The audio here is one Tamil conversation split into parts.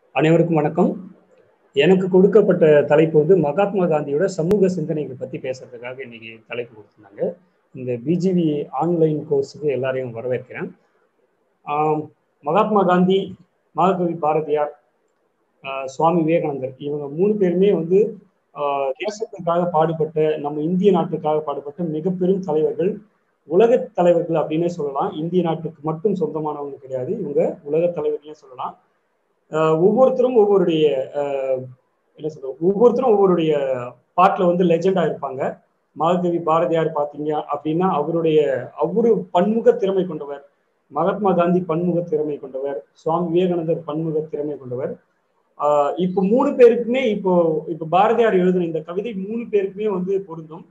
அனைவருக்கும் வணக்கம் எனக்கு கொடுக்கப்பட்ட தலைப்பு வந்து மகாத்மா காந்தியோட சமூக சிந்தனைகள் பத்தி பேசுறதுக்காக இன்னைக்கு தலைப்பு கொடுத்துருந்தாங்க இந்த பிஜிவி ஆன்லைன் கோர்ஸுக்கு எல்லாரையும் வரவேற்கிறேன் ஆம், மகாத்மா காந்தி மகாகவி பாரதியார் ஆஹ், சுவாமி விவேகானந்தர் இவங்க மூணு பேருமே வந்து ஆஹ், தேசத்துக்காக பாடுபட்ட நம்ம இந்திய நாட்டுக்காக பாடுபட்ட மிக பெரும் தலைவர்கள் உலக தலைவர்கள் அப்படின்னே சொல்லலாம் இந்திய நாட்டுக்கு மட்டும் சொந்தமானவங்க கிடையாது இவங்க உலக தலைவர்களே சொல்லலாம் ஆஹ் ஒவ்வொருத்தரும் ஒவ்வொருடைய ஆஹ் என்ன சொல்றது ஒவ்வொருத்தரும் ஒவ்வொருடைய பாட்டுல வந்து லெஜெண்டா இருப்பாங்க மகாகவி பாரதியார் பாத்தீங்க அப்படின்னா அவருடைய அவரு பன்முக திறமை கொண்டவர் மகாத்மா காந்தி பன்முக திறமை கொண்டவர் சுவாமி விவேகானந்தர் பன்முக திறமை கொண்டவர் ஆஹ் இப்போ மூணு பேருக்குமே இப்போ இப்போ பாரதியார் எழுதின இந்த கவிதை மூணு பேருக்குமே வந்து பொருந்தும்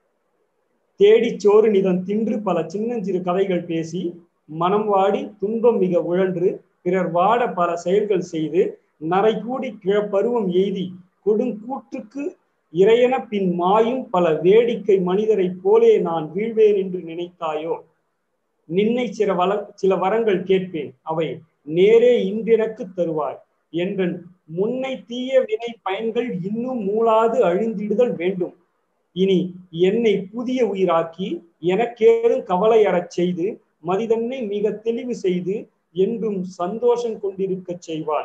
தேடிச் சோறு நிதம் தின்று பல சின்னஞ்சிறு கதைகள் பேசி மனம் வாடி துன்பம் மிக உழன்று பிறர் வாட பல செயல்கள் செய்து நரை கூடி கிழப்பருவம் எய்தி கொடுங்கூற்றுக்கு இறையென பின் மாயும் பல வேடிக்கை மனிதரைப் போலே நான் வீழ்வேன் என்று நினைத்தாயோ நின்னை சில வள சில வரங்கள் கேட்பேன் அவை நேரே இன்றெனக்கு தருவாய் என்றன் முன்னை தீய வினை பயன்கள் இன்னும் மூளாது அழிந்திடுதல் வேண்டும் இனி என்னை புதிய உயிராக்கி எனக்கேதும் கவலை அறச் செய்து மதிதன்னை மிக தெளிவு செய்து என்றும் சந்தோஷம் கொண்டிருக்க செய்வார்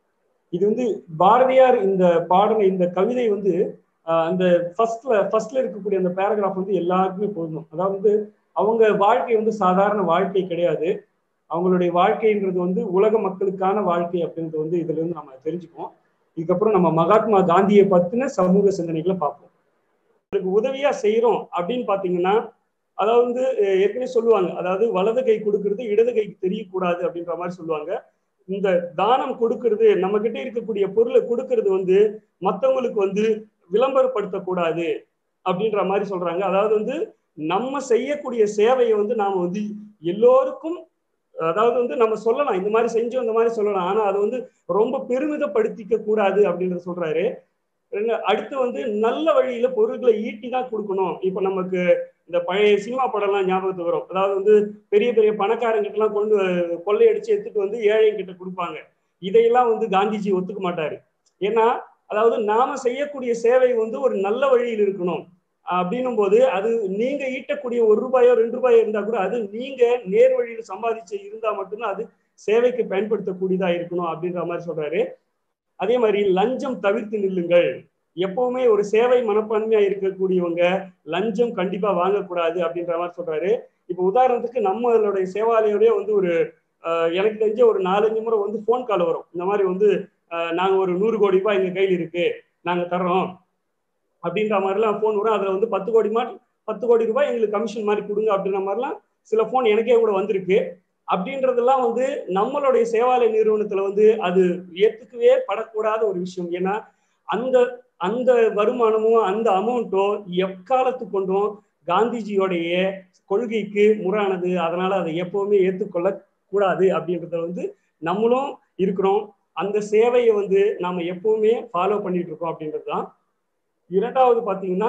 இது வந்து பாரதியார் இந்த பாடின இந்த கவிதை வந்து ஆஹ் அந்த ஃபர்ஸ்ட்ல ஃபர்ஸ்ட்ல இருக்கக்கூடிய அந்த பேராகிராஃப் வந்து எல்லாருக்குமே பொருந்தும் அதாவது அவங்க வாழ்க்கை வந்து சாதாரண வாழ்க்கை கிடையாது அவங்களுடைய வாழ்க்கைன்றது வந்து உலக மக்களுக்கான வாழ்க்கை அப்படின்றது வந்து இதுல இருந்து நம்ம தெரிஞ்சுக்குவோம் இதுக்கப்புறம் நம்ம மகாத்மா காந்தியை பத்தின சமூக சிந்தனைகளை பார்ப்போம் அதுக்கு உதவியா செய்யறோம் அப்படின்னு பாத்தீங்கன்னா அதாவது வந்து அஹ் ஏற்கனவே சொல்லுவாங்க அதாவது வலது கை கொடுக்கறது இடது கைக்கு தெரியக்கூடாது அப்படின்ற மாதிரி சொல்லுவாங்க இந்த தானம் கொடுக்கறது நம்ம கிட்ட இருக்கக்கூடிய பொருளை கொடுக்கறது வந்து மத்தவங்களுக்கு வந்து விளம்பரப்படுத்தக்கூடாது அப்படின்ற மாதிரி சொல்றாங்க அதாவது வந்து நம்ம செய்யக்கூடிய சேவையை வந்து நாம வந்து எல்லோருக்கும் அதாவது வந்து நம்ம சொல்லலாம் இந்த மாதிரி செஞ்சோம் இந்த மாதிரி சொல்லலாம் ஆனா அது வந்து ரொம்ப பெருமிதப்படுத்திக்க கூடாது அப்படின்றத சொல்றாரு ரெண்டு- அடுத்து வந்து நல்ல வழியில பொருட்களை ஈட்டி தான் கொடுக்கணும் இப்ப நமக்கு இந்த பழைய சினிமா படம்லாம் ஞாபகத்துக்கு வரும் அதாவது வந்து பெரிய பெரிய பணக்காரங்கிட்ட எல்லாம் கொண்டு வ- கொள்ளையடிச்சு எடுத்துட்டு வந்து ஏழை கிட்ட கொடுப்பாங்க இதையெல்லாம் வந்து காந்திஜி ஒத்துக்க மாட்டாரு ஏன்னா அதாவது நாம செய்யக்கூடிய சேவை வந்து ஒரு நல்ல வழியில் இருக்கணும் அப்படின்னும் போது அது நீங்க ஈட்டக்கூடிய ஒரு ரூபாயோ ரெண்டு ரூபாயோ இருந்தா கூட அது நீங்க நேர் வழியில் சம்பாதிச்சு இருந்தா மட்டும்தான் அது சேவைக்கு பயன்படுத்தக்கூடியதா இருக்கணும் அப்படின்ற மாதிரி சொல்றாரு அதே மாதிரி லஞ்சம் தவிர்த்து நில்லுங்கள் எப்பவுமே ஒரு சேவை மனப்பான்மையா இருக்கக்கூடியவங்க லஞ்சம் கண்டிப்பா வாங்கக்கூடாது அப்படின்ற மாதிரி சொல்றாரு இப்போ உதாரணத்துக்கு நம்மளுடைய சேவாலயோடய வந்து ஒரு ஆஹ், எனக்கு தெரிஞ்ச ஒரு நாலஞ்சு முறை வந்து ஃபோன் கால் வரும் இந்த மாதிரி வந்து ஆஹ், நாங்க ஒரு நூறு கோடி ரூபாய் எங்க கையில் இருக்கு நாங்க தர்றோம் அப்படின்ற மாதிரிலாம் ஃபோன் வரும் அதுல வந்து பத்து கோடி மாதிரி பத்து கோடி ரூபாய் எங்களுக்கு கமிஷன் மாதிரி கொடுங்க அப்படின்ற மாதிரிலாம் சில ஃபோன் எனக்கே கூட வந்திருக்கு அப்படின்றதெல்லாம் வந்து நம்மளுடைய சேவாலய நிறுவனத்துல வந்து அது ஏத்துக்கவே படக்கூடாத ஒரு விஷயம் ஏன்னா அந்த அந்த வருமானமும் அந்த அமௌண்ட்டோ எக்காலத்து கொண்டும் காந்திஜியோடைய கொள்கைக்கு முறானது அதனால அதை எப்பவுமே ஏற்றுக்கொள்ள கூடாது அப்படின்றத வந்து நம்மளும் இருக்கிறோம் அந்த சேவையை வந்து நாம எப்பவுமே ஃபாலோ பண்ணிட்டு இருக்கோம் அப்படின்றது தான் இரண்டாவது பாத்தீங்கன்னா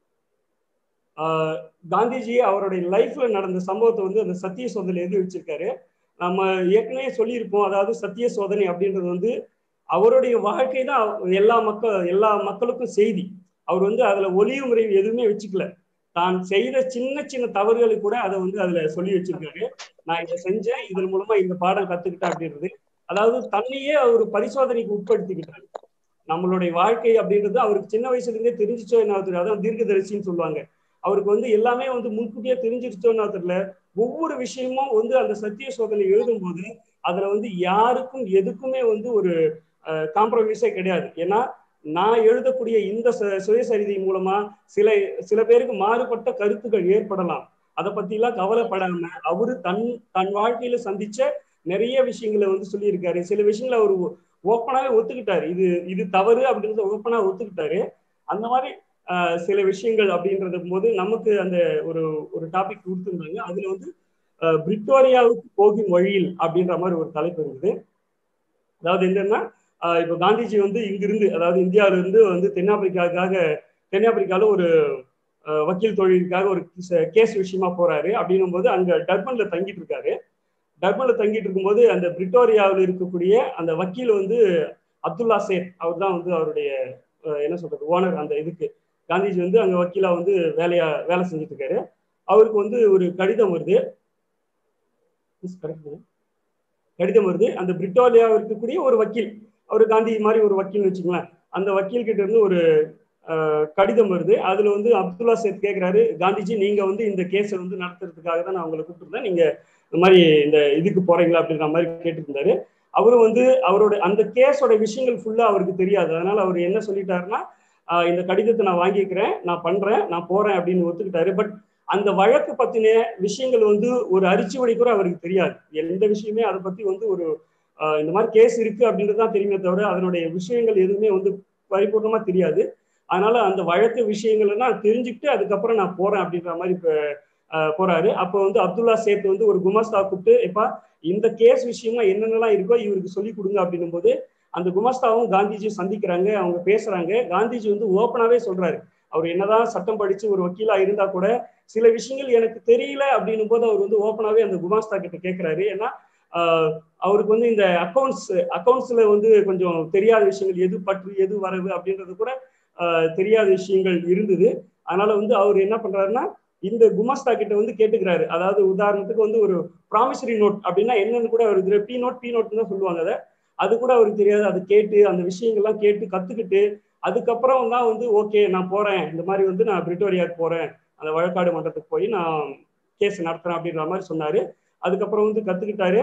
ஆஹ் காந்திஜி அவருடைய லைஃப்ல நடந்த சம்பவத்தை வந்து அந்த சத்திய சோதனை எழுதி வச்சிருக்காரு நம்ம ஏற்கனவே சொல்லியிருப்போம் அதாவது சத்திய சோதனை அப்படின்றது வந்து அவருடைய வாழ்க்கை தான் எல்லா மக்கள் எல்லா மக்களுக்கும் செய்தி அவர் வந்து அதுல ஒளிவு முறை எதுவுமே வச்சுக்கல தான் செய்த சின்ன சின்ன தவறுகளை கூட அதை வந்து அதுல சொல்லி வச்சிருக்காரு நான் இதை செஞ்சேன் இதன் மூலமா இந்த பாடம் கத்துக்கிட்டேன் அப்படின்றது அதாவது தன்னையே அவர் பரிசோதனைக்கு உட்படுத்திக்கிட்டாரு நம்மளுடைய வாழ்க்கை அப்படின்றது அவருக்கு சின்ன வயசுல இருந்தே தெரிஞ்சிச்சோ என்ன தெரியும் அதான் தீர்க்கதரிசின்னு சொல்லுவாங்க அவருக்கு வந்து எல்லாமே வந்து முன்கூட்டியே தெரிஞ்சிருச்சோன்னா தெரியல ஒவ்வொரு விஷயமும் வந்து அந்த சத்திய சோதனை எழுதும்போது அதுல வந்து யாருக்கும் எதுக்குமே வந்து ஒரு காம்ப்ரமைஸே கிடையாது ஏன்னா நான் எழுதக்கூடிய இந்த ச- சுயசரிதை மூலமா சில சில பேருக்கு மாறுபட்ட கருத்துக்கள் ஏற்படலாம் அதை பத்தி எல்லாம் கவலைப்படாம அவரு தன் தன் வாழ்க்கையில சந்திச்ச நிறைய விஷயங்களை வந்து சொல்லியிருக்காரு சில விஷயங்களை அவர் ஓப்பனாவே ஒத்துக்கிட்டாரு இது இது தவறு அப்படின்றத ஓப்பனா ஒத்துக்கிட்டாரு அந்த மாதிரி ஆஹ், சில விஷயங்கள் அப்படின்றது போது நமக்கு அந்த ஒரு ஒரு டாபிக் கொடுத்துருந்தாங்க அதுல வந்து ஆஹ், பிரிட்டோரியாவுக்கு போகும் வழியில் அப்படின்ற மாதிரி ஒரு தலைப்பு இருக்குது அதாவது என்னன்னா ஆஹ், இப்போ காந்திஜி வந்து இங்கிருந்து அதாவது இந்தியாவில இருந்து வந்து தென்னாப்பிரிக்காவுக்காக தென்னாப்பிரிக்கால ஒரு ஆஹ், வக்கீல் தொழிலுக்காக ஒரு கேஸ் விஷயமா போறாரு அப்படின்னும் போது அங்க டர்பன்ல தங்கிட்டு இருக்காரு டர்பன்ல தங்கிட்டு இருக்கும்போது அந்த பிரிட்டோரியாவில் இருக்கக்கூடிய அந்த வக்கீல் வந்து அப்துல்லா சேத் அவர் தான் வந்து அவருடைய என்ன சொல்றது ஓனர் அந்த இதுக்கு காந்திஜி வந்து அங்க வக்கீலா வந்து வேலையா வேலை செஞ்சுட்டு இருக்காரு அவருக்கு வந்து ஒரு கடிதம் வருது கடிதம் வருது அந்த பிரிட்டாலியா இருக்கக்கூடிய ஒரு வக்கீல் அவர் காந்தி மாதிரி ஒரு வக்கீல் வச்சுக்கலாம் அந்த வக்கீல் கிட்ட இருந்து ஒரு கடிதம் வருது அதுல வந்து அப்துல்லா சேத் கேட்கிறாரு காந்திஜி நீங்க வந்து இந்த கேஸை வந்து நடத்துறதுக்காக தான் நான் உங்களை கூப்பிட்டுருந்தேன் நீங்க இந்த மாதிரி இந்த இதுக்கு போறீங்களா அப்படின்ற மாதிரி கேட்டு இருந்தாரு அவரும் வந்து அவரோட அந்த கேஸோட விஷயங்கள் ஃபுல்லா அவருக்கு தெரியாது அதனால அவர் என்ன சொல்லிட்டாருன்னா இந்த கடிதத்தை நான் வாங்கிக்கிறேன் நான் பண்றேன் நான் போறேன் அப்படின்னு ஒத்துக்கிட்டாரு பட் அந்த வழக்கு பத்தின விஷயங்கள் வந்து ஒரு அரிச்சுவடி கூட அவருக்கு தெரியாது எந்த விஷயமே அதை பத்தி வந்து ஒரு இந்த மாதிரி கேஸ் இருக்கு அப்படின்றது தான் தெரியுமே தவிர அதனுடைய விஷயங்கள் எதுவுமே வந்து பரிபூர்ணமா தெரியாது அதனால அந்த வழக்கு விஷயங்கள்லாம் தெரிஞ்சுக்கிட்டு அதுக்கப்புறம் நான் போறேன் அப்படின்ற மாதிரி போறாரு அப்போ வந்து அப்துல்லா சேத் வந்து ஒரு குமாஸ்தா கூப்பிட்டு எப்பா இந்த கேஸ் விஷயமா என்னென்னலாம் இருக்கோ இவருக்கு சொல்லி கொடுங்க அப்படின்னும் போது அந்த குமாஸ்தாவும் காந்திஜி சந்திக்கிறாங்க அவங்க பேசுறாங்க காந்திஜி வந்து ஓப்பனாவே சொல்றாரு அவர் என்னதான் சட்டம் படிச்சு ஒரு வக்கீலா இருந்தா கூட சில விஷயங்கள் எனக்கு தெரியல அப்படின்னும் போது அவர் வந்து ஓப்பனாவே அந்த குமாஸ்தா கிட்ட கேட்கிறாரு ஏன்னா அவருக்கு வந்து இந்த அக்கௌண்ட்ஸ் அக்கௌண்ட்ஸ்ல வந்து கொஞ்சம் தெரியாத விஷயங்கள் எது பற்று எது வரவு அப்படின்றது கூட தெரியாத விஷயங்கள் இருந்தது அதனால வந்து அவர் என்ன பண்றாருன்னா இந்த குமாஸ்தா கிட்ட வந்து கேட்டுக்கிறாரு அதாவது உதாரணத்துக்கு வந்து ஒரு ப்ராமிசரி நோட் அப்படின்னா என்னன்னு கூட அவர் பி நோட் பி நோட் தான் சொல்லுவாங்க அதை அது கூட அவருக்கு தெரியாது அது கேட்டு அந்த விஷயங்கள்லாம் கேட்டு கத்துக்கிட்டு அதுக்கப்புறம் தான் வந்து ஓகே நான் போறேன் இந்த மாதிரி வந்து நான் பிரிட்டோரியாவுக்கு போறேன் அந்த வழக்காடு மன்றத்துக்கு போய் நான் கேஸ் நடத்துறேன் அப்படின்ற மாதிரி சொன்னாரு அதுக்கப்புறம் வந்து கத்துக்கிட்டாரு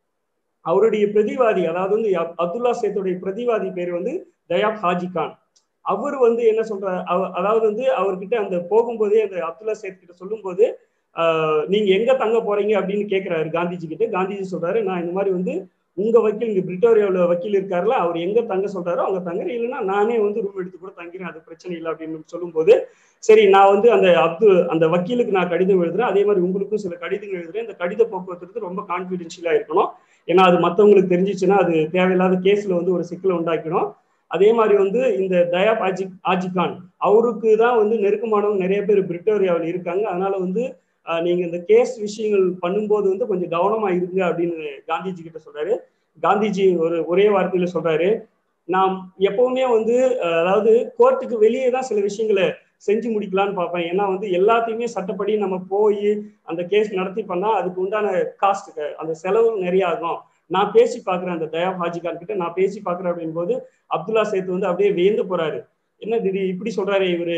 அவருடைய பிரதிவாதி அதாவது வந்து அப்துல்லா சேத்துடைய பிரதிவாதி பேர் வந்து தயாப் ஹாஜி கான் அவர் வந்து என்ன சொல்ற அதாவது வந்து அவர்கிட்ட அந்த போகும்போதே அந்த அப்துல்லா சேத் கிட்ட சொல்லும்போது நீங்க எங்க தங்க போறீங்க அப்படின்னு கேட்கிறாரு காந்திஜி கிட்ட காந்திஜி சொல்றாரு நான் இந்த மாதிரி வந்து உங்க வக்கீல் இங்க பிரிட்டோரியாவில் வக்கீல் இருக்காருல அவர் எங்க தங்க சொல்றாரோ அவங்க தங்குறேன் இல்லைன்னா நானே வந்து ரூம் எடுத்து கூட தங்கிறேன் அது பிரச்சனை இல்லை அப்படின்னு சொல்லும்போது சரி நான் வந்து அந்த அப்து அந்த வக்கீலுக்கு நான் கடிதம் எழுதுறேன் அதே மாதிரி உங்களுக்கும் சில கடிதங்கள் எழுதுறேன் இந்த கடித போக்குவரத்து ரொம்ப கான்பிடென்ஷியலா இருக்கணும் ஏன்னா அது மற்றவங்களுக்கு தெரிஞ்சிச்சுன்னா அது தேவையில்லாத கேஸ்ல வந்து ஒரு சிக்கலை உண்டாக்கணும் அதே மாதிரி வந்து இந்த தயாப் ஆஜி ஆஜிகான் அவருக்கு தான் வந்து நெருக்கமானவங்க நிறைய பேர் பிரிட்டோரியாவில் இருக்காங்க அதனால வந்து நீங்க இந்த கேஸ் விஷயங்கள் பண்ணும்போது வந்து கொஞ்சம் கவனமா இருங்க அப்படின்னு காந்திஜி கிட்ட சொல்றாரு காந்திஜி ஒரு ஒரே வார்த்தையில சொல்றாரு நாம் எப்பவுமே வந்து அதாவது கோர்ட்டுக்கு வெளியே தான் சில விஷயங்களை செஞ்சு முடிக்கலாம்னு பார்ப்பேன் ஏன்னா வந்து எல்லாத்தையுமே சட்டப்படி நம்ம போய் அந்த கேஸ் நடத்தி பண்ணா அதுக்கு உண்டான காஸ்ட் அந்த செலவு நிறைய ஆகும் நான் பேசி பார்க்குறேன் அந்த தயா ஹாஜிகான் கிட்ட நான் பேசி பார்க்குறேன் அப்படின் போது அப்துல்லா சேத் வந்து அப்படியே வியந்து போறாரு என்ன திடீர் இப்படி சொல்றாரு இவரு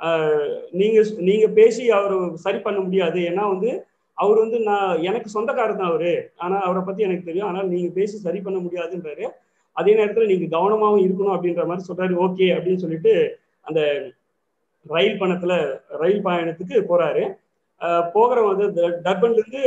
நீங்க நீங்க பேசி அவர் சரி பண்ண முடியாது ஏன்னா வந்து அவர் வந்து நான் எனக்கு சொந்தக்காரர் தான் அவரு ஆனா அவரை பத்தி எனக்கு தெரியும் ஆனால் நீங்க பேசி சரி பண்ண முடியாதுன்றாரு அதே நேரத்துல நீங்க கவனமாவும் இருக்கணும் அப்படின்ற மாதிரி சொல்றாரு ஓகே அப்படின்னு சொல்லிட்டு அந்த ரயில் பயணத்துல ரயில் பயணத்துக்கு போறாரு போகிற வந்து டர்பன்ல இருந்து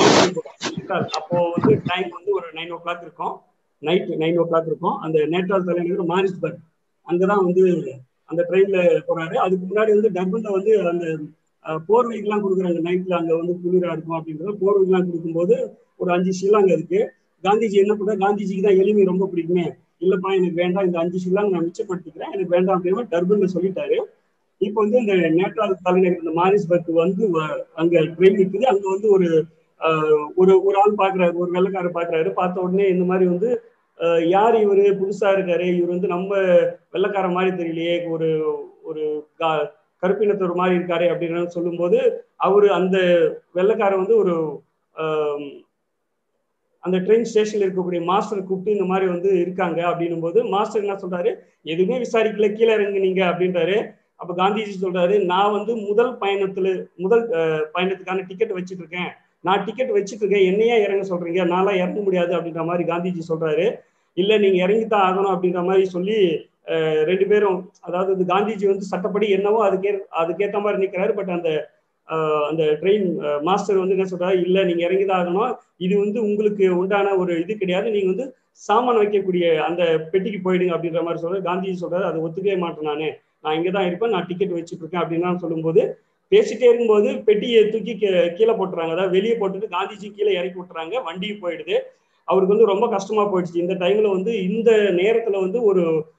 அப்போ வந்து டைம் வந்து ஒரு நைன் ஓ கிளாக் இருக்கும் நைட் நைன் ஓ கிளாக் இருக்கும் அந்த நேற்றால் தலைநகர் மாரிஸ்பர்க் அங்கதான் வந்து அந்த ட்ரெயின்ல போறாரு அதுக்கு முன்னாடி வந்து டர்பன்ல வந்து அந்த போர்வைகள்லாம் கொடுக்குறாங்க நைட்ல அங்க வந்து குளிரா இருக்கும் அப்படின்றத போர்வைகள்லாம் கொடுக்கும்போது ஒரு அஞ்சு ஷில்லாங்க இருக்கு காந்திஜி என்ன பண்ற காந்திஜிக்கு தான் எளிமை ரொம்ப பிடிக்குமே இல்லப்பா எனக்கு வேண்டாம் இந்த அஞ்சு ஷில்லாங்க நான் மிச்சப்படுத்திக்கிறேன் எனக்கு வேண்டாம் அப்படின்னு டர்பன்ல சொல்லிட்டாரு இப்போ வந்து இந்த நேற்றால் தலைநகர் இந்த மாரிஸ்பர்க் வந்து அங்க ட்ரெயின் இருக்குது அங்க வந்து ஒரு ஒரு ஒரு ஆள் பாக்குறாரு ஒரு வெள்ளக்காரர் பாக்குறாரு பார்த்த உடனே இந்த மாதிரி வந்து யார் இவரு புதுசா இருக்காரு இவர் வந்து நம்ம வெள்ளக்கார மாதிரி தெரியலையே ஒரு ஒரு கருப்பினத்தவர் மாதிரி இருக்காரு அப்படின்னு சொல்லும்போது அவரு அந்த வெள்ளக்காரர் வந்து ஒரு அந்த ட்ரெயின் ஸ்டேஷன்ல இருக்கக்கூடிய மாஸ்டர் கூப்பிட்டு இந்த மாதிரி வந்து இருக்காங்க அப்படின்னும் போது மாஸ்டர் என்ன சொல்றாரு எதுவுமே விசாரிக்கல கீழே இறங்குனீங்க அப்படின்றாரு அப்ப காந்திஜி சொல்றாரு நான் வந்து முதல் பயணத்துல முதல் பயணத்துக்கான டிக்கெட் வச்சுட்டு இருக்கேன் நான் டிக்கெட் வச்சுட்டு இருக்கேன் என்னையா இறங்க சொல்றீங்க நான்லாம் இறங்க முடியாது அப்படின்ற மாதிரி காந்திஜி சொல்றாரு இல்ல நீங்க இறங்கித்தான் ஆகணும் அப்படின்ற மாதிரி சொல்லி ரெண்டு பேரும் அதாவது காந்திஜி வந்து சட்டப்படி என்னவோ அதுக்கே அதுக்கேற்ற மாதிரி நிற்கிறாரு பட் அந்த அந்த ட்ரெயின் மாஸ்டர் வந்து என்ன சொல்றாரு இல்ல நீங்க இறங்கிதான் ஆகணும் இது வந்து உங்களுக்கு உண்டான ஒரு இது கிடையாது நீங்க வந்து சாமான் வைக்கக்கூடிய அந்த பெட்டிக்கு போயிடுங்க அப்படின்ற மாதிரி சொல்றாரு காந்திஜி சொல்றாரு அதை ஒத்துக்கவே மாட்டேன் நானு நான் இங்கே தான் இருப்பேன் நான் டிக்கெட் வச்சுட்டு இருக்கேன் அப்படின்னு சொல்லும்போது பேசிட்டே இருக்கும்போது பெட்டியை தூக்கி கீழே போட்டுறாங்க அதாவது வெளியே போட்டுட்டு காந்திஜி கீழே இறக்கி விட்டுறாங்க வண்டியும் போயிடுது அவருக்கு வந்து ரொம்ப கஷ்டமா போயிடுச்சு இந்த டைம்ல வந்து இந்த நேரத்துல வந்து ஒரு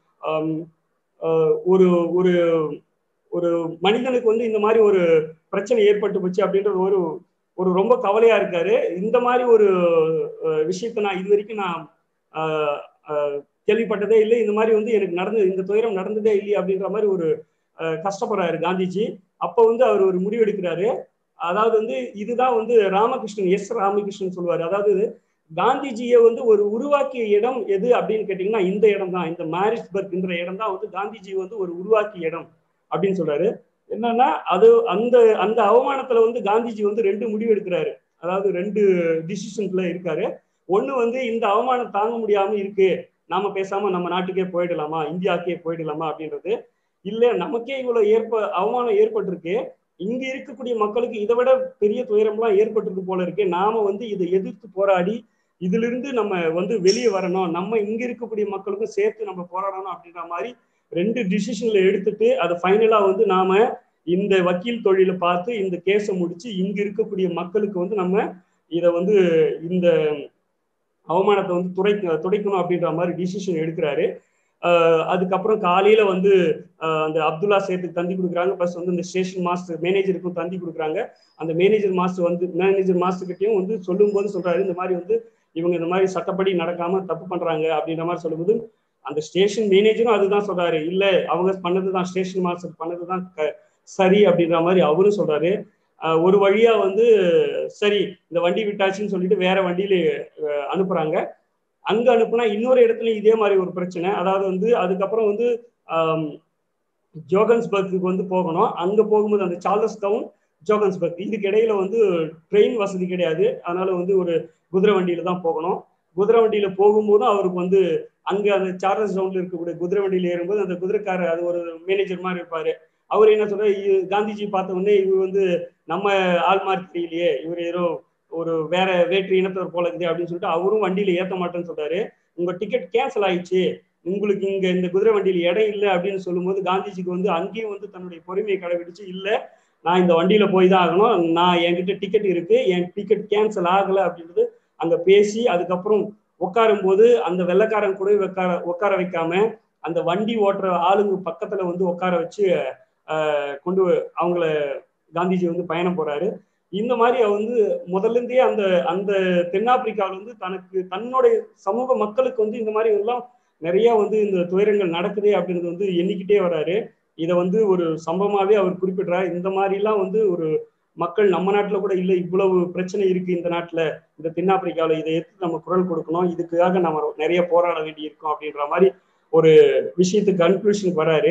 ஒரு ஒரு ஒரு மனிதனுக்கு வந்து இந்த மாதிரி ஒரு பிரச்சனை ஏற்பட்டு போச்சு அப்படின்றது ஒரு ஒரு ரொம்ப கவலையா இருக்காரு இந்த மாதிரி ஒரு விஷயத்த நான் இது வரைக்கும் நான் கேள்விப்பட்டதே இல்லை இந்த மாதிரி வந்து எனக்கு நடந்தது இந்த துயரம் நடந்ததே இல்லையே அப்படின்ற மாதிரி ஒரு கஷ்டப்படுறாரு காந்திஜி அப்போ வந்து அவர் ஒரு முடிவெடுக்கிறாரு அதாவது வந்து இதுதான் வந்து ராமகிருஷ்ணன் எஸ் ராமகிருஷ்ணன் சொல்லுவாரு அதாவது காந்திஜியை வந்து ஒரு உருவாக்கிய இடம் எது அப்படின்னு கேட்டீங்கன்னா இந்த இடம் தான் இந்த மாரிஸ்பர்க்ன்ற இடம் தான் வந்து காந்திஜி வந்து ஒரு உருவாக்கிய இடம் அப்படின்னு சொல்றாரு என்னன்னா அது அந்த அந்த அவமானத்துல வந்து காந்திஜி வந்து ரெண்டு முடிவு எடுக்கிறாரு அதாவது ரெண்டு டிசிஷன்ஸ்ல இருக்காரு ஒண்ணு வந்து இந்த அவமானம் தாங்க முடியாம இருக்கு நாம பேசாம நம்ம நாட்டுக்கே போயிடலாமா இந்தியாவுக்கே போயிடலாமா அப்படின்றது இல்ல நமக்கே இவ்வளவு ஏற்ப அவமானம் ஏற்பட்டிருக்கு இங்க இருக்கக்கூடிய மக்களுக்கு இதை விட பெரிய துயரம்லாம் ஏற்பட்டிருக்கு போல இருக்கு நாம வந்து இதை எதிர்த்து போராடி இதுல இருந்து நம்ம வந்து வெளியே வரணும் நம்ம இங்க இருக்கக்கூடிய மக்களுக்கும் சேர்த்து நம்ம போராடணும் அப்படின்ற மாதிரி ரெண்டு டிசிஷன்ல எடுத்துட்டு அதை ஃபைனலா வந்து நாம இந்த வக்கீல் தொழிலை பார்த்து இந்த கேஸை முடிச்சு இங்க இருக்கக்கூடிய மக்களுக்கு வந்து நம்ம இதை வந்து இந்த அவமானத்தை வந்து துடை துடைக்கணும் அப்படின்ற மாதிரி டிசிஷன் எடுக்கிறாரு அதுக்கப்புறம் காலையில வந்து அந்த அப்துல்லா சேத்துக்கு தந்தி கொடுக்குறாங்க ப்ளஸ் வந்து இந்த ஸ்டேஷன் மாஸ்டர் மேனேஜருக்கும் தந்தி கொடுக்குறாங்க அந்த மேனேஜர் மாஸ்டர் வந்து மேனேஜர் மாஸ்டர் கிட்டையும் வந்து சொல்லும் போது சொல்றாரு இந்த மாதிரி வந்து இவங்க இந்த மாதிரி சட்டப்படி நடக்காம தப்பு பண்றாங்க அப்படின்ற மாதிரி சொல்லும்போது அந்த ஸ்டேஷன் மேனேஜரும் அதுதான் சொல்றாரு இல்ல அவங்க பண்ணதுதான் ஸ்டேஷன் மாஸ்டர் பண்ணதுதான் சரி அப்படின்ற மாதிரி அவரும் சொல்றாரு ஒரு வழியா வந்து சரி இந்த வண்டி விட்டாச்சுன்னு சொல்லிட்டு வேற வண்டியில அனுப்புறாங்க அங்க அனுப்புனா இன்னொரு இடத்துல இதே மாதிரி ஒரு பிரச்சனை அதாவது வந்து அதுக்கப்புறம் வந்து ஜோகன்ஸ்பர்க்கு வந்து போகணும் அங்க போகும்போது அந்த சார்லஸ் டவுன் ஜோகன்ஸ்பர்க் இதுக்கு இடையில வந்து ட்ரெயின் வசதி கிடையாது அதனால வந்து ஒரு குதிரை வண்டியில தான் போகணும் குதிரை வண்டியில போகும்போதும் அவருக்கு வந்து அங்க அந்த சார்லஸ் டவுன்ல இருக்கக்கூடிய குதிரை வண்டியில ஏறும்போது அந்த குதிரைக்காரர் அது ஒரு மேனேஜர் மாதிரி இருப்பாரு அவர் என்ன சொல்ற காந்திஜி பார்த்த உடனே இவர் வந்து நம்ம ஆள் மாதிரி தெரியலையே இவர் ஏதோ ஒரு வேற வேற்று இனத்தவர் போல இருக்குது அப்படின்னு சொல்லிட்டு அவரும் வண்டியில ஏத்த மாட்டேன்னு சொல்றாரு உங்க டிக்கெட் கேன்சல் ஆயிடுச்சு உங்களுக்கு இங்க இந்த குதிரை வண்டியில இடம் இல்லை அப்படின்னு சொல்லும்போது காந்திஜிக்கு வந்து அங்கேயும் வந்து தன்னுடைய பொறுமையை கடைபிடிச்சு இல்ல நான் இந்த வண்டியில போய் தான் ஆகணும் நான் என்கிட்ட டிக்கெட் இருக்கு என் டிக்கெட் கேன்சல் ஆகல அப்படின்றது அங்க பேசி அதுக்கப்புறம் உட்காரும் போது அந்த வெள்ளக்காரன் கூட உட்கார உட்கார வைக்காம அந்த வண்டி ஓட்டுற ஆளுங்க பக்கத்துல வந்து உட்கார வச்சு கொண்டு அவங்கள காந்திஜி வந்து பயணம் போறாரு இந்த மாதிரி வந்து முதல்ல இருந்தே அந்த அந்த தென்னாப்பிரிக்காவில் வந்து தனக்கு தன்னுடைய சமூக மக்களுக்கு வந்து இந்த மாதிரி எல்லாம் நிறைய வந்து இந்த துயரங்கள் நடக்குதே அப்படின்றது வந்து எண்ணிக்கிட்டே வராரு இதை வந்து ஒரு சம்பவமாவே அவர் குறிப்பிடுறாரு இந்த மாதிரிலாம் வந்து ஒரு மக்கள் நம்ம நாட்டுல கூட இல்லை இவ்வளவு பிரச்சனை இருக்கு இந்த நாட்டுல இந்த தென்னாப்பிரிக்காவில் இதை எடுத்து நம்ம குரல் கொடுக்கணும் இதுக்காக நம்ம நிறைய போராட வேண்டி இருக்கோம் அப்படின்ற மாதிரி ஒரு விஷயத்துக்கு கன்க்ளூஷனுக்கு வராரு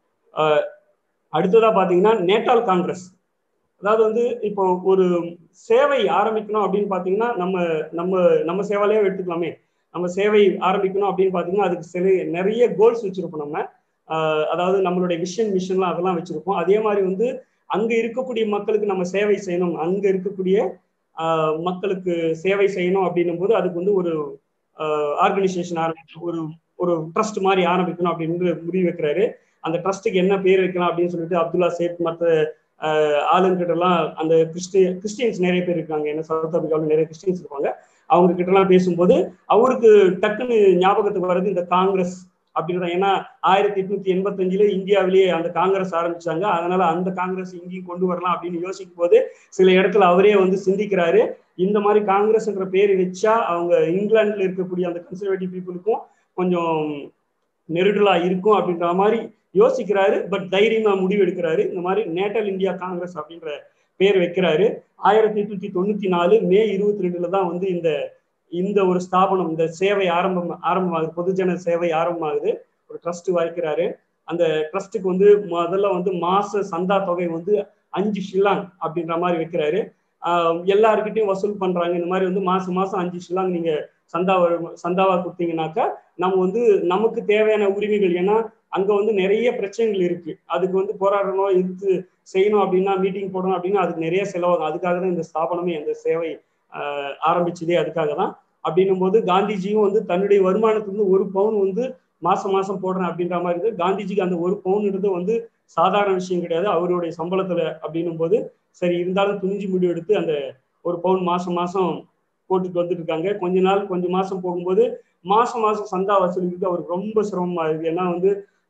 அடுத்ததா பாத்தீங்கன்னா நேட்டால் காங்கிரஸ் அதாவது வந்து இப்போ ஒரு சேவை ஆரம்பிக்கணும் அப்படின்னு பாத்தீங்கன்னா நம்ம நம்ம நம்ம சேவாலேயே எடுத்துக்கலாமே நம்ம சேவை ஆரம்பிக்கணும் அப்படின்னு பாத்தீங்கன்னா அதுக்கு சில நிறைய கோல்ஸ் வச்சிருப்போம் நம்ம அதாவது நம்மளுடைய விஷன் மிஷன்லாம் அதெல்லாம் வச்சிருப்போம் அதே மாதிரி வந்து அங்க இருக்கக்கூடிய மக்களுக்கு நம்ம சேவை செய்யணும் அங்க இருக்கக்கூடிய மக்களுக்கு சேவை செய்யணும் அப்படின்னும் போது அதுக்கு வந்து ஒரு ஆர்கனைசேஷன் ஆரம்பிக்கணும் ஒரு ஒரு ட்ரஸ்ட் மாதிரி ஆரம்பிக்கணும் அப்படின்னு முடிவு வைக்கிறாரு அந்த ட்ரஸ்ட்டுக்கு என்ன பேர் வைக்கலாம் அப்படின்னு சொல்லிட்டு அப்துல்லா சேத் மற்ற ஆளுங்கிட்ட எல்லாம் அந்த கிறிஸ்டி கிறிஸ்டியன்ஸ் நிறைய பேர் இருக்காங்க என்ன சவுத் ஆப்பிரிக்காவில் நிறைய கிறிஸ்டியன்ஸ் இருப்பாங்க அவங்க கிட்ட எல்லாம் பேசும்போது அவருக்கு டக்குன்னு ஞாபகத்துக்கு வர்றது இந்த காங்கிரஸ் அப்படின்ற ஏன்னா ஆயிரத்தி எட்நூத்தி எண்பத்தஞ்சுல இந்தியாவிலேயே அந்த காங்கிரஸ் ஆரம்பிச்சாங்க அதனால அந்த காங்கிரஸ் இங்கேயும் கொண்டு வரலாம் அப்படின்னு யோசிக்கும் போது சில இடத்துல அவரே வந்து சிந்திக்கிறாரு இந்த மாதிரி காங்கிரஸ்ன்ற பேர் வச்சா அவங்க இங்கிலாந்துல இருக்கக்கூடிய அந்த கன்சர்வேட்டிவ் பீப்புளுக்கும் கொஞ்சம் நெருடலா இருக்கும் அப்படின்ற மாதிரி யோசிக்கிறாரு பட் தைரியமா முடிவு எடுக்கிறாரு இந்த மாதிரி நேட்டல் இந்தியா காங்கிரஸ் அப்படின்ற பேர் வைக்கிறாரு ஆயிரத்தி எட்நூத்தி தொண்ணூத்தி நாலு மே இருபத்தி ரெண்டுல தான் வந்து இந்த இந்த ஒரு ஸ்தாபனம் இந்த சேவை ஆரம்பம் ஆரம்பமாகுது பொதுஜன சேவை ஆரம்பமாகுது ஒரு ட்ரஸ்ட் வைக்கிறாரு அந்த ட்ரஸ்ட்டுக்கு வந்து முதல்ல வந்து மாச சந்தா தொகை வந்து அஞ்சு ஷில்லாங் அப்படின்ற மாதிரி வைக்கிறாரு எல்லாருக்கிட்டையும் வசூல் பண்றாங்க இந்த மாதிரி வந்து மாசம் மாசம் அஞ்சு ஷில்லாங் நீங்க சந்தா சந்தாவா கொடுத்தீங்கன்னாக்கா நம்ம வந்து நமக்கு தேவையான உரிமைகள் ஏன்னா அங்க வந்து நிறைய பிரச்சனைகள் இருக்கு அதுக்கு வந்து போராடணும் எதிர்த்து செய்யணும் அப்படின்னா மீட்டிங் போடணும் அப்படின்னா அதுக்கு நிறைய செலவாகும் அதுக்காக தான் இந்த ஸ்தாபனமே அந்த சேவை ஆரம்பிச்சதே அதுக்காக தான் அப்படின்னும் போது காந்திஜியும் வந்து தன்னுடைய வருமானத்துலேருந்து ஒரு பவுன் வந்து மாசம் மாசம் போடுறேன் அப்படின்ற மாதிரி இருக்கு காந்திஜிக்கு அந்த ஒரு பவுன்ன்றது வந்து சாதாரண விஷயம் கிடையாது அவருடைய சம்பளத்துல அப்படின்னும் போது சரி இருந்தாலும் துணிஞ்சு முடிவு எடுத்து அந்த ஒரு பவுன் மாசம் மாசம் போட்டுட்டு வந்துட்டு இருக்காங்க கொஞ்ச நாள் கொஞ்சம் மாசம் போகும்போது மாசம் மாசம் சந்தா வசூலிக்கு அவருக்கு ரொம்ப சிரமமா இருக்கு ஏன்னா வந்து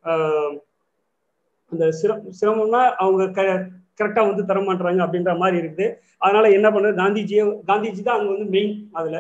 அந்த சிரம் சிரமம்னா அவங்க க கரெக்டா வந்து தர மாட்டாங்க அப்படின்ற மாதிரி இருக்குது அதனால என்ன பண்றது காந்திஜியே காந்திஜி தான் அங்க வந்து மெயின் அதுல